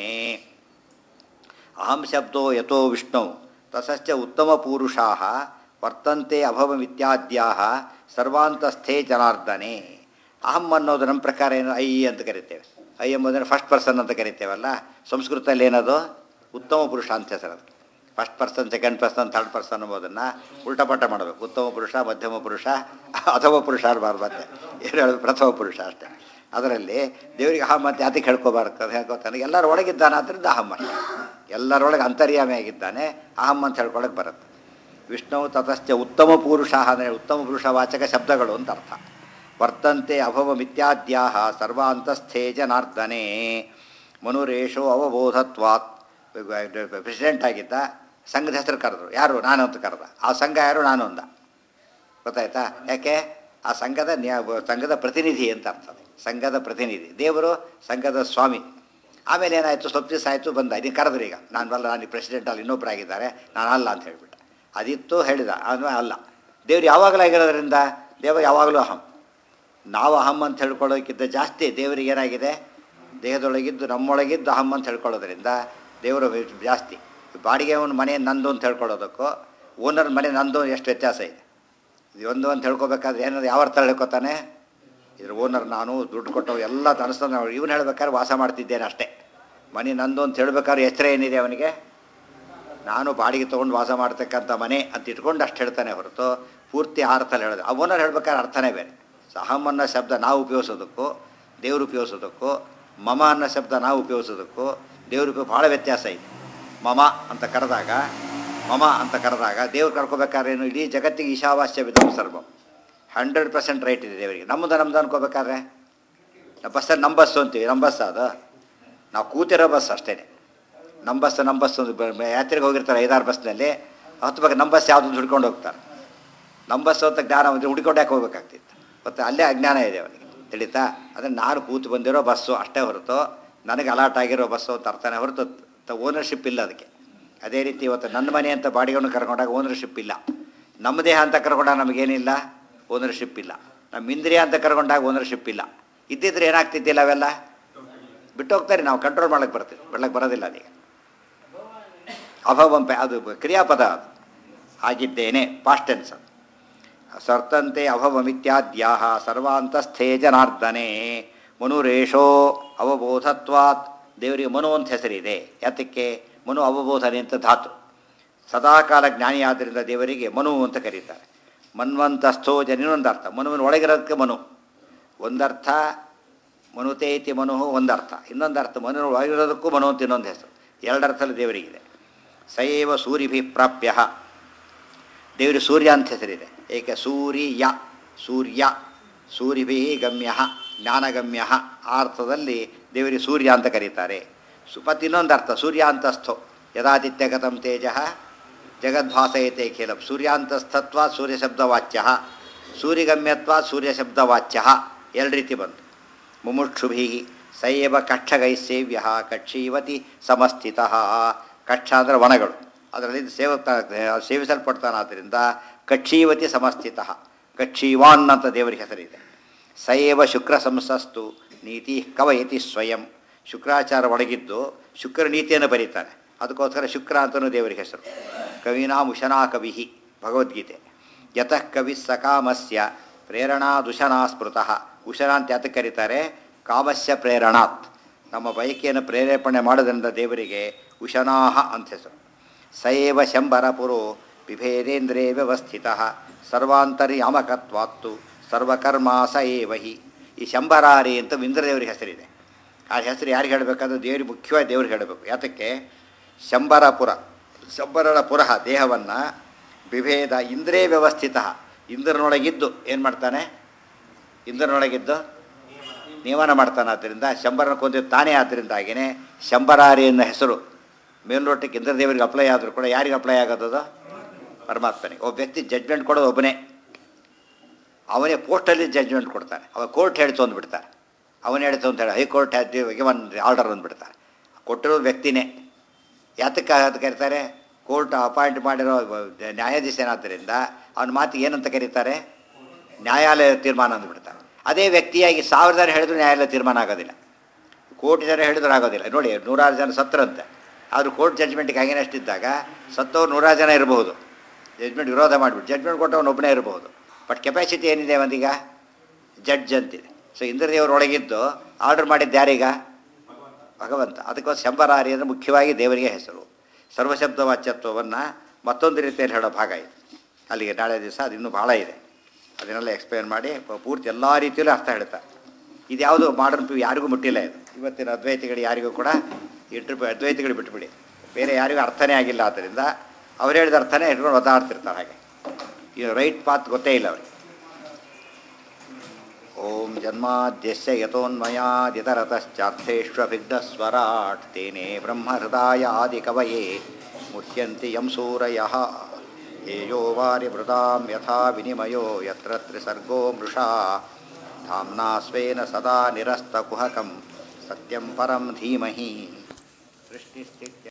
ಅಹಂ ಶಬ್ದೋ ಯಥೋ ವಿಷ್ಣು ತಸಶ್ಚ ಉತ್ತಮ ಪೂರುಷಾ ವರ್ತಂತೆ ಅಭವಮಿತ್ಯಾದ್ಯಾ ಸರ್ವಾಂತಸ್ಥೇ ಜನಾರ್ದನೆ ಅಹಂ ಅನ್ನೋದು ನಮ್ಮ ಪ್ರಕಾರ ಏನು ಐ ಅಂತ ಕರಿತೇವೆ ಐ ಎಂಬುದನ್ನು ಫಸ್ಟ್ ಪರ್ಸನ್ ಅಂತ ಕರಿತೇವಲ್ಲ ಸಂಸ್ಕೃತದಲ್ಲಿ ಏನದು ಉತ್ತಮ ಪುರುಷ ಅಂತ ಹೆಸರು ಅದು first person second person third person ಎಂಬುದನ್ನು ಉಲ್ಟಪಟ ಮಾಡಬೇಕು ಉತ್ತಮ ಪುರುಷ ಮಧ್ಯಮ ಪುರುಷ ಅಧಮ ಪುರುಷ ಅನ್ಬಾರ್ದು ಮತ್ತೆ ಏನು ಹೇಳೋದು ಪ್ರಥಮ ಪುರುಷ ಅಷ್ಟೇ ಅದರಲ್ಲಿ ದೇವರಿಗೆ ಅಹಂ ಅಂತ ಯಾತಕ್ಕೆ ಹೇಳ್ಕೋಬಾರ್ದು ಹೇಳ್ಕೊತಾನೆ ಎಲ್ಲರ ಒಳಗಿದ್ದಾನೆ ಆದ್ದರಿಂದ ಅಹಂ ಅಷ್ಟೇ ಎಲ್ಲರೊಳಗೆ ಅಂತರ್ಯಾಮಿ ಆಗಿದ್ದಾನೆ ಅಹಂ ಅಂತ ಹೇಳ್ಕೊಳಕ್ಕೆ ಬರುತ್ತೆ ವಿಷ್ಣು ತತಶ್ಚ ಉತ್ತಮ ಪುರುಷ ಅಂದರೆ ಉತ್ತಮ ಪುರುಷ ವಾಚಕ ಶಬ್ದಗಳು ಅಂತ ಅರ್ಥ ವರ್ತಂತೆ ಅಭವಮಿತ್ಯಾದ್ಯಾ ಸರ್ವಾಂತಸ್ಥೇ ಜನಾರ್ದನೆ ಮನುರೇಶೋ ಅವಬೋಧತ್ವಾತ್ ಪ್ರೆಸಿಡೆಂಟ್ ಆಗಿದ್ದ ಸಂಘದ ಹೆಸರು ಕರೆದ್ರು ಯಾರು ನಾನು ಅಂತ ಕರೆದ ಆ ಸಂಘ ಯಾರು ನಾನು ಅಂದ ಗೊತ್ತಾಯ್ತಾ ಯಾಕೆ ಆ ಸಂಘದ ನ್ಯಾ- ಸಂಘದ ಪ್ರತಿನಿಧಿ ಅಂತ ಅರ್ಥ ಅದು. ಸಂಘದ ಪ್ರತಿನಿಧಿ ದೇವರು ಸಂಘದ ಸ್ವಾಮಿ ಆಮೇಲೆ ಏನಾಯಿತು ಸ್ವಲ್ಪ ದಿವಸ ಆಯಿತು ಬಂದ ಇದನ್ನು ಕರೆದ್ರು ಈಗ ನಾನು ಬಲ್ಲ ನಾನು ಪ್ರೆಸಿಡೆಂಟ್ ಅಲ್ಲಿ ಇನ್ನೊಬ್ಬರಾಗಿದ್ದಾರೆ ನಾನು ಅಲ್ಲ ಅಂತ ಹೇಳಿಬಿಟ್ಟ ಅದಿತ್ತು ಹೇಳಿದ ಆಮೇಲೆ ಅಲ್ಲ ದೇವ್ರು ಯಾವಾಗಲೂ ಆಗಿರೋದ್ರಿಂದ ದೇವರು ಯಾವಾಗಲೂ ಅಹಂ ನಾವು ಅಹಂ ಅಂತ ಹೇಳ್ಕೊಳ್ಳೋಕ್ಕಿಂತ ಜಾಸ್ತಿ ದೇವರಿಗೆ ಏನಾಗಿದೆ ದೇಹದೊಳಗಿದ್ದು ನಮ್ಮೊಳಗಿದ್ದು ಅಹಂ ಅಂತ ಹೇಳ್ಕೊಳ್ಳೋದ್ರಿಂದ ದೇವರು ಜಾಸ್ತಿ ಬಾಡಿಗೆ ಅವನ ಮನೆ ನಂದು ಅಂತ ಹೇಳ್ಕೊಳ್ಳೋದಕ್ಕೂ ಓನರ್ ಮನೆ ನಂದು ಎಷ್ಟು ವ್ಯತ್ಯಾಸ ಇದೆ ಇದು ಒಂದು ಅಂತ ಹೇಳ್ಕೊಬೇಕಾದ್ರೆ ಏನಾದ್ರು ಯಾವ ಅರ್ಥ ಹೇಳ್ಕೊತಾನೆ ಇದ್ರ ಓನರ್ ನಾನು ದುಡ್ಡು ಕೊಟ್ಟು ಎಲ್ಲ ತನಿಸ್ತಾನೆ ಇವನು ಹೇಳ್ಬೇಕಾದ್ರೆ ವಾಸ ಮಾಡ್ತಿದ್ದೇನೆ ಅಷ್ಟೇ ಮನೆ ನಂದು ಅಂತ ಹೇಳ್ಬೇಕಾದ್ರೆ ಎಚ್ಚರ ಏನಿದೆ ಅವನಿಗೆ ನಾನು ಬಾಡಿಗೆ ತೊಗೊಂಡು ವಾಸ ಮಾಡ್ತಕ್ಕಂಥ ಮನೆ ಅಂತ ಇಟ್ಕೊಂಡು ಅಷ್ಟು ಹೇಳ್ತಾನೆ ಹೊರತು ಪೂರ್ತಿ ಆ ಅರ್ಥದಲ್ಲಿ ಹೇಳೋದು ಆ ಓನರ್ ಹೇಳ್ಬೇಕಾದ್ರೆ ಅರ್ಥನೇ ಬೇರೆ ಸೊ ಅಹಂ ಅನ್ನೋ ಶಬ್ದ ನಾವು ಉಪಯೋಗಿಸೋದಕ್ಕೂ ದೇವರು ಉಪಯೋಗಿಸೋದಕ್ಕೂ ಮಮ ಅನ್ನೋ ಶಬ್ದ ನಾವು ಉಪಯೋಗಿಸೋದಕ್ಕೂ ದೇವ್ರ ಉಪಯೋಗ ಭಾಳ ವ್ಯತ್ಯಾಸ ಇದೆ ಮಮ ಅಂತ ಕರೆದಾಗ ಮಮ ಅಂತ ಕರೆದಾಗ ದೇವ್ರು ಕರ್ಕೋಬೇಕಾದ್ರೆ ಏನು ಇಡೀ ಜಗತ್ತಿಗೆ ಈಶಾವಾಸ್ಯ ವಿಧಂ ಸರ್ವಂ ಹಂಡ್ರೆಡ್ ಪರ್ಸೆಂಟ್ ರೈಟ್ ಇದೆ ದೇವರಿಗೆ ನಮ್ಮದು ನಮ್ದು ಅನ್ಕೋಬೇಕಾದ್ರೆ ನಾವು ಬಸ್ಸಲ್ಲಿ ನಮ್ಮ ಬಸ್ಸು ಅಂತೀವಿ ನಮ್ಮ ಬಸ್ ಅದು ನಾವು ಕೂತಿರೋ ಬಸ್ ಅಷ್ಟೇ ನಮ್ಮ ಬಸ್ ನಮ್ಮ ಬಸ್ ಒಂದು ಬ- ಬ- ಯಾತ್ರೆಗೆ ಹೋಗಿರ್ತಾರೆ ಐದಾರು ಬಸ್ನಲ್ಲಿ ಹತ್ತು ಬಗ್ಗೆ ನಮ್ಮ ಬಸ್ ಯಾವುದೊಂದು ಹುಡ್ಕೊಂಡು ಹೋಗ್ತಾರೆ ನಮ್ಮ ಬಸ್ ಅಂತ ಜ್ಞಾನ ಅಂದರೆ ಹುಡ್ಕೊಂಡು ಯಾಕೆ ಹೋಗ್ಬೇಕಾಗ್ತಿತ್ತು ಮತ್ತು ಅಲ್ಲೇ ಅಜ್ಞಾನ ಇದೆ ಅವನಿಗೆ ತಿಳಿತಾ ಅದನ್ನು ನಾನು ಕೂತು ಬಂದಿರೋ ಬಸ್ಸು ಅಷ್ಟೇ ಹೊರತು ನನಗೆ ಅಲಾಟ್ ಆಗಿರೋ ಬಸ್ಸು ಅಂತ ಅರ್ಥನೇ ಹೊರತು ಓನರ್ಶಿಪ್ ಇಲ್ಲ ಅದಕ್ಕೆ ಅದೇ ರೀತಿ ಇವತ್ತು ನನ್ನ ಮನೆ ಅಂತ ಬಾಡಿಗೆಯನ್ನು ಕರ್ಕೊಂಡಾಗ ಓನರ್ಶಿಪ್ ಇಲ್ಲ ನಮ್ಮ ದೇಹ ಅಂತ ಕರ್ಕೊಂಡಾಗ ನಮಗೇನಿಲ್ಲ ಓನರ್ಶಿಪ್ ಇಲ್ಲ ನಮ್ಮ ಇಂದ್ರಿಯ ಅಂತ ಕರ್ಕೊಂಡಾಗ ಓನರ್ಶಿಪ್ ಇಲ್ಲ ಇದ್ದಿದ್ರೆ ಏನಾಗ್ತಿದ್ದಿಲ್ಲ ಅವೆಲ್ಲ ಬಿಟ್ಟು ಹೋಗ್ತಾರೆ ನಾವು ಕಂಟ್ರೋಲ್ ಮಾಡಕ್ಕೆ ಬರ್ತೀವಿ ಬಿಡ್ಲಕ್ಕೆ ಬರೋದಿಲ್ಲ ಅದೀಗ ಅಭವಂಪೆ ಅದು ಕ್ರಿಯಾಪದ ಅದು ಆಗಿದ್ದೇನೆ ಪಾಸ್ಟ್ ಟೆನ್ಸ್ ಅದು ಸರ್ತಂತೆ ಅಭವಮಿತ್ಯಾದ್ಯಾ ಸರ್ವಾಂತಸ್ಥೇ ಜನಾರ್ದನೆ ಮನುರೇಶೋ ಅವಬೋಧತ್ವಾತ್ ದೇವರಿಗೆ ಮನು ಅಂತ ಹೆಸರಿದೆ ಯಾತಕ್ಕೆ ಮನು ಅವಬೋಧನೆ ಅಂತ ಧಾತು ಸದಾಕಾಲ ಜ್ಞಾನಿಯಾದ್ದರಿಂದ ದೇವರಿಗೆ ಮನು ಅಂತ ಕರೀತಾರೆ ಮನ್ವಂತಸ್ಥೋ ಜನ ಇನ್ನೊಂದು ಅರ್ಥ ಮನುವಿನ ಒಳಗಿರೋದಕ್ಕೆ ಮನು ಒಂದರ್ಥ ಮನುತೇತಿ ಮನು ಒಂದರ್ಥ ಇನ್ನೊಂದು ಅರ್ಥ ಮನು ಒಳಗಿರೋದಕ್ಕೂ ಮನು ಅಂತ ಇನ್ನೊಂದು ಹೆಸರು ಎರಡರ್ಥದಲ್ಲಿ ದೇವರಿಗಿದೆ ಸೈವ ಸೂರಿಭಿ ಪ್ರಾಪ್ಯ ದೇವರಿಗೆ ಸೂರ್ಯ ಅಂತ ಹೆಸರಿದೆ ಏಕೆ ಸೂರ್ಯ ಸೂರ್ಯ ಸೂರಿಭಿ ಗಮ್ಯ ಜ್ಞಾನಗಮ್ಯ ಆ ಅರ್ಥದಲ್ಲಿ ದೇವರಿಗೆ ಸೂರ್ಯ ಅಂತ ಕರೀತಾರೆ ಸು ಮತ್ತು ಇನ್ನೊಂದು ಅರ್ಥ ಸೂರ್ಯಾಂತಸ್ಥೋ ಯದಾದಿತ್ಯಗತಂ ತೇಜ ಜಗದ್ಭಾಸಯತೆ ಖೇಲಂ ಸೂರ್ಯಾಂತಸ್ಥತ್ವ ಸೂರ್ಯಶಬ್ದವಾಚ್ಯ ಸೂರ್ಯಗಮ್ಯತ್ವ ಸೂರ್ಯಶಬ್ದವಾಚ್ಯ ಎರಡು ರೀತಿ ಬಂತು ಮುಮುಕ್ಷುಭಿ ಸೈವ ಕಕ್ಷಗೈ ಸೇವ್ಯ ಕಕ್ಷೀವತಿ ಸಮಸ್ಥಿತ ಕಕ್ಷ ಅಂದರೆ ವನಗಳು ಅದರಲ್ಲಿ ಸೇವ ಸೇವಿಸಲ್ಪಡ್ತಾನಾದ್ದರಿಂದ ಕಕ್ಷೀವತಿ ಸಮಸ್ಥಿತ ಕಕ್ಷೀವಾನ್ ಅಂತ ದೇವರಿಗೆ ಹೆಸರಿದೆ ಸೈವ ಶುಕ್ರ ಸಂಸಸ್ತು ನೀತಿ ಕವಯತಿ ಸ್ವಯಂ ಶುಕ್ರಾಚಾರ ಒಳಗಿದ್ದು ಶುಕ್ರ ನೀತಿಯನ್ನು ಬರೀತಾನೆ ಅದಕ್ಕೋಸ್ಕರ ಶುಕ್ರ ಅಂತಲೂ ದೇವರಿಗೆ ಹೆಸರು ಕವಿನಾ ಮುಷನಾ ಕವಿ ಭಗವದ್ಗೀತೆ ಯತಃ ಕವಿ ಸಕಾಮಸ್ಯ ಪ್ರೇರಣಾ ದುಷನಾ ಸ್ಮೃತಃ ಉಷನ ಅಂತ ಯಾತಕ್ಕೆ ಕರೀತಾರೆ ಕಾಮಸ್ಯ ಪ್ರೇರಣಾತ್ ನಮ್ಮ ಬಯಕೆಯನ್ನು ಪ್ರೇರೇಪಣೆ ಮಾಡೋದ್ರಿಂದ ದೇವರಿಗೆ ಉಶನಾಹ ಅಂತ ಹೆಸರು ಸೈವ ಶಂಬರಪುರೋ ಬಿಭೇದೇಂದ್ರೇ ವ್ಯವಸ್ಥಿತ ಸರ್ವಾಂತರ್ಯಾಮಕತ್ವಾತ್ತು ಸರ್ವಕರ್ಮ ಸ ಏವ ಹಿ ಈ ಶಂಬರಾರಿ ಅಂತ ಇಂದ್ರದೇವರಿಗೆ ಹೆಸರಿದೆ ಆ ಹೆಸರು ಯಾರಿಗೆ ಹೇಳಬೇಕಾದ್ರೆ ದೇವ್ರಿಗೆ ಮುಖ್ಯವಾಗಿ ದೇವ್ರಿಗೆ ಹೇಳಬೇಕು ಯಾತಕ್ಕೆ ಶಂಬರಪುರ ಶಂಬರರ ಪುರಃ ದೇಹವನ್ನು ವಿಭೇದ ಇಂದ್ರೇ ವ್ಯವಸ್ಥಿತ ಇಂದ್ರನೊಳಗಿದ್ದು ಏನು ಮಾಡ್ತಾನೆ ಇಂದ್ರನೊಳಗಿದ್ದು ನಿಯಮನ ಮಾಡ್ತಾನೆ ಆದ್ದರಿಂದ ಶಂಬರನ ಕೊಂದಿದ್ದು ತಾನೇ ಆದ್ದರಿಂದಾಗಿಯೇ ಶಂಬರಾರಿ ಎನ್ನ ಹೆಸರು ಮೇಲ್ನೋಟಕ್ಕೆ ಇಂದ್ರದೇವರಿಗೆ ಅಪ್ಲೈ ಆದರೂ ಕೂಡ ಯಾರಿಗೆ ಅಪ್ಲೈ ಆಗೋದದು ಪರಮಾತ್ಮನಿಗೆ ಒಬ್ಬ ವ್ಯಕ್ತಿ ಜಡ್ಜ್ಮೆಂಟ್ ಕೊಡೋದು ಒಬ್ಬನೇ ಅವನೇ ಪೋಸ್ಟಲ್ಲಿ ಜಡ್ಜ್ಮೆಂಟ್ ಕೊಡ್ತಾನೆ ಅವ ಕೋರ್ಟ್ ಹೇಳ್ತು ಅಂದ್ಬಿಡ್ತಾರೆ ಅವನು ಹೇಳ್ತು ಅಂತ ಹೇಳಿ ಹೈಕೋರ್ಟ್ ಹ್ಯಾವ್ ಒಂದು ಆರ್ಡರ್ ಅಂದ್ಬಿಡ್ತಾರೆ ಕೊಟ್ಟಿರೋದು ವ್ಯಕ್ತಿನೇ ಯಾತಕ್ಕೆ ಅದು ಕರೀತಾರೆ ಕೋರ್ಟ್ ಅಪಾಯಿಂಟ್ ಮಾಡಿರೋ ನ್ಯಾಯಾಧೀಶನಾದ್ದರಿಂದ ಅವನ ಮಾತಿಗೆ ಏನಂತ ಕರೀತಾರೆ ನ್ಯಾಯಾಲಯ ತೀರ್ಮಾನ ಅಂದ್ಬಿಡ್ತಾರೆ ಅದೇ ವ್ಯಕ್ತಿಯಾಗಿ ಸಾವಿರ ಜನ ಹೇಳಿದ್ರು ನ್ಯಾಯಾಲಯ ತೀರ್ಮಾನ ಆಗೋದಿಲ್ಲ ಕೋಟಿ ಜನ ಹೇಳಿದ್ರು ಆಗೋದಿಲ್ಲ ನೋಡಿ ನೂರಾರು ಜನ ಸತ್ತರಂತೆ ಆದರೂ ಕೋರ್ಟ್ ಜಡ್ಜ್ಮೆಂಟ್ಗೆ ಅಗೇನೆಸ್ಟ್ ಇದ್ದಾಗ ಸತ್ತವ್ರು ನೂರಾರು ಜನ ಇರಬಹುದು ಜಡ್ಜ್ಮೆಂಟ್ ವಿರೋಧ ಮಾಡಿಬಿಟ್ಟು ಜಡ್ಜ್ಮೆಂಟ್ ಕೊಟ್ಟವನು ಒಬ್ಬನೇ ಇರಬಹುದು ಬಟ್ ಕೆಪಾಸಿಟಿ ಏನಿದೆ ಒಂದೀಗ ಜಡ್ಜ್ ಅಂತಿದೆ ಸೊ ಇಂದ್ರದೇವರೊಳಗಿದ್ದು ಆರ್ಡರ್ ಮಾಡಿದ್ದು ಯಾರೀಗ ಭಗವಂತ ಅದಕ್ಕೋಸ್ಕರ ಶಂಬರಾರಿ ಅಂದರೆ ಮುಖ್ಯವಾಗಿ ದೇವರಿಗೆ ಹೆಸರು ಸರ್ವಶಬ್ದ ವಾಚ್ಯತ್ವವನ್ನು ಮತ್ತೊಂದು ರೀತಿಯಲ್ಲಿ ಹೇಳೋ ಭಾಗ ಇದೆ ಅಲ್ಲಿಗೆ ನಾಳೆ ದಿವಸ ಅದು ಇನ್ನೂ ಭಾಳ ಇದೆ ಅದನ್ನೆಲ್ಲ ಎಕ್ಸ್ಪ್ಲೇನ್ ಮಾಡಿ ಪ- ಪೂರ್ತಿ ಎಲ್ಲ ರೀತಿಯಲ್ಲೂ ಅರ್ಥ ಹೇಳ್ತಾರೆ ಇದು ಯಾವುದು ಮಾಡರ್ನ್ ಪಿ ಯಾರಿಗೂ ಮುಟ್ಟಿಲ್ಲ ಇದು ಇವತ್ತಿನ ಅದ್ವೈತಿಗಳು ಯಾರಿಗೂ ಕೂಡ ಇಂಟರ್ ಅದ್ವೈತಿಗಳು ಬಿಟ್ಬಿಡಿ ಬೇರೆ ಯಾರಿಗೂ ಅರ್ಥನೇ ಆಗಿಲ್ಲ ಆದ್ದರಿಂದ ಅವ್ರು ಹೇಳಿದ ಅರ್ಥನೇ ಇಟ್ಕೊಂಡು ಒದ್ದಾಡ್ತಿರ್ತಾರೆ ಹಾಗೆ ಇದು ರೈಟ್ ಪಾತ್ ಗೊತ್ತೇ ಇಲ್ಲ ಅವ್ರಿಗೆ ಓಂ ಜನ್ಮಾದ್ಯಸ್ಯ ಯತೋನ್ಮಯಾದಿತರತಶ್ಚಾರ್ಥೇಷ್ವಭಿಗ್ಧಸ್ವರಾಟ್ ತೇನೇ ಬ್ರಹ್ಮಹೃದಾಯಾದಿಕವಯೇ ಮುಹ್ಯಂತಿ ಯಂ ಸೂರಯಃ ಹೇಯೋ ವಾರಿಮೃದಾಂ ಯಥಾ ವಿನಿಮಯೋ ಯತ್ರ ತ್ರಿಸರ್ಗೋ ಮೃಷಾ ಧಾಮ್ನಾ ಸ್ವೇನ ಸದಾ ನಿರಸ್ತಕುಹಕಂ ಸತ್ಯಂ ಪರಂ ಧೀಮಹಿ ಸೃಷ್ಟಿಸ್ಥಿತ್ಯ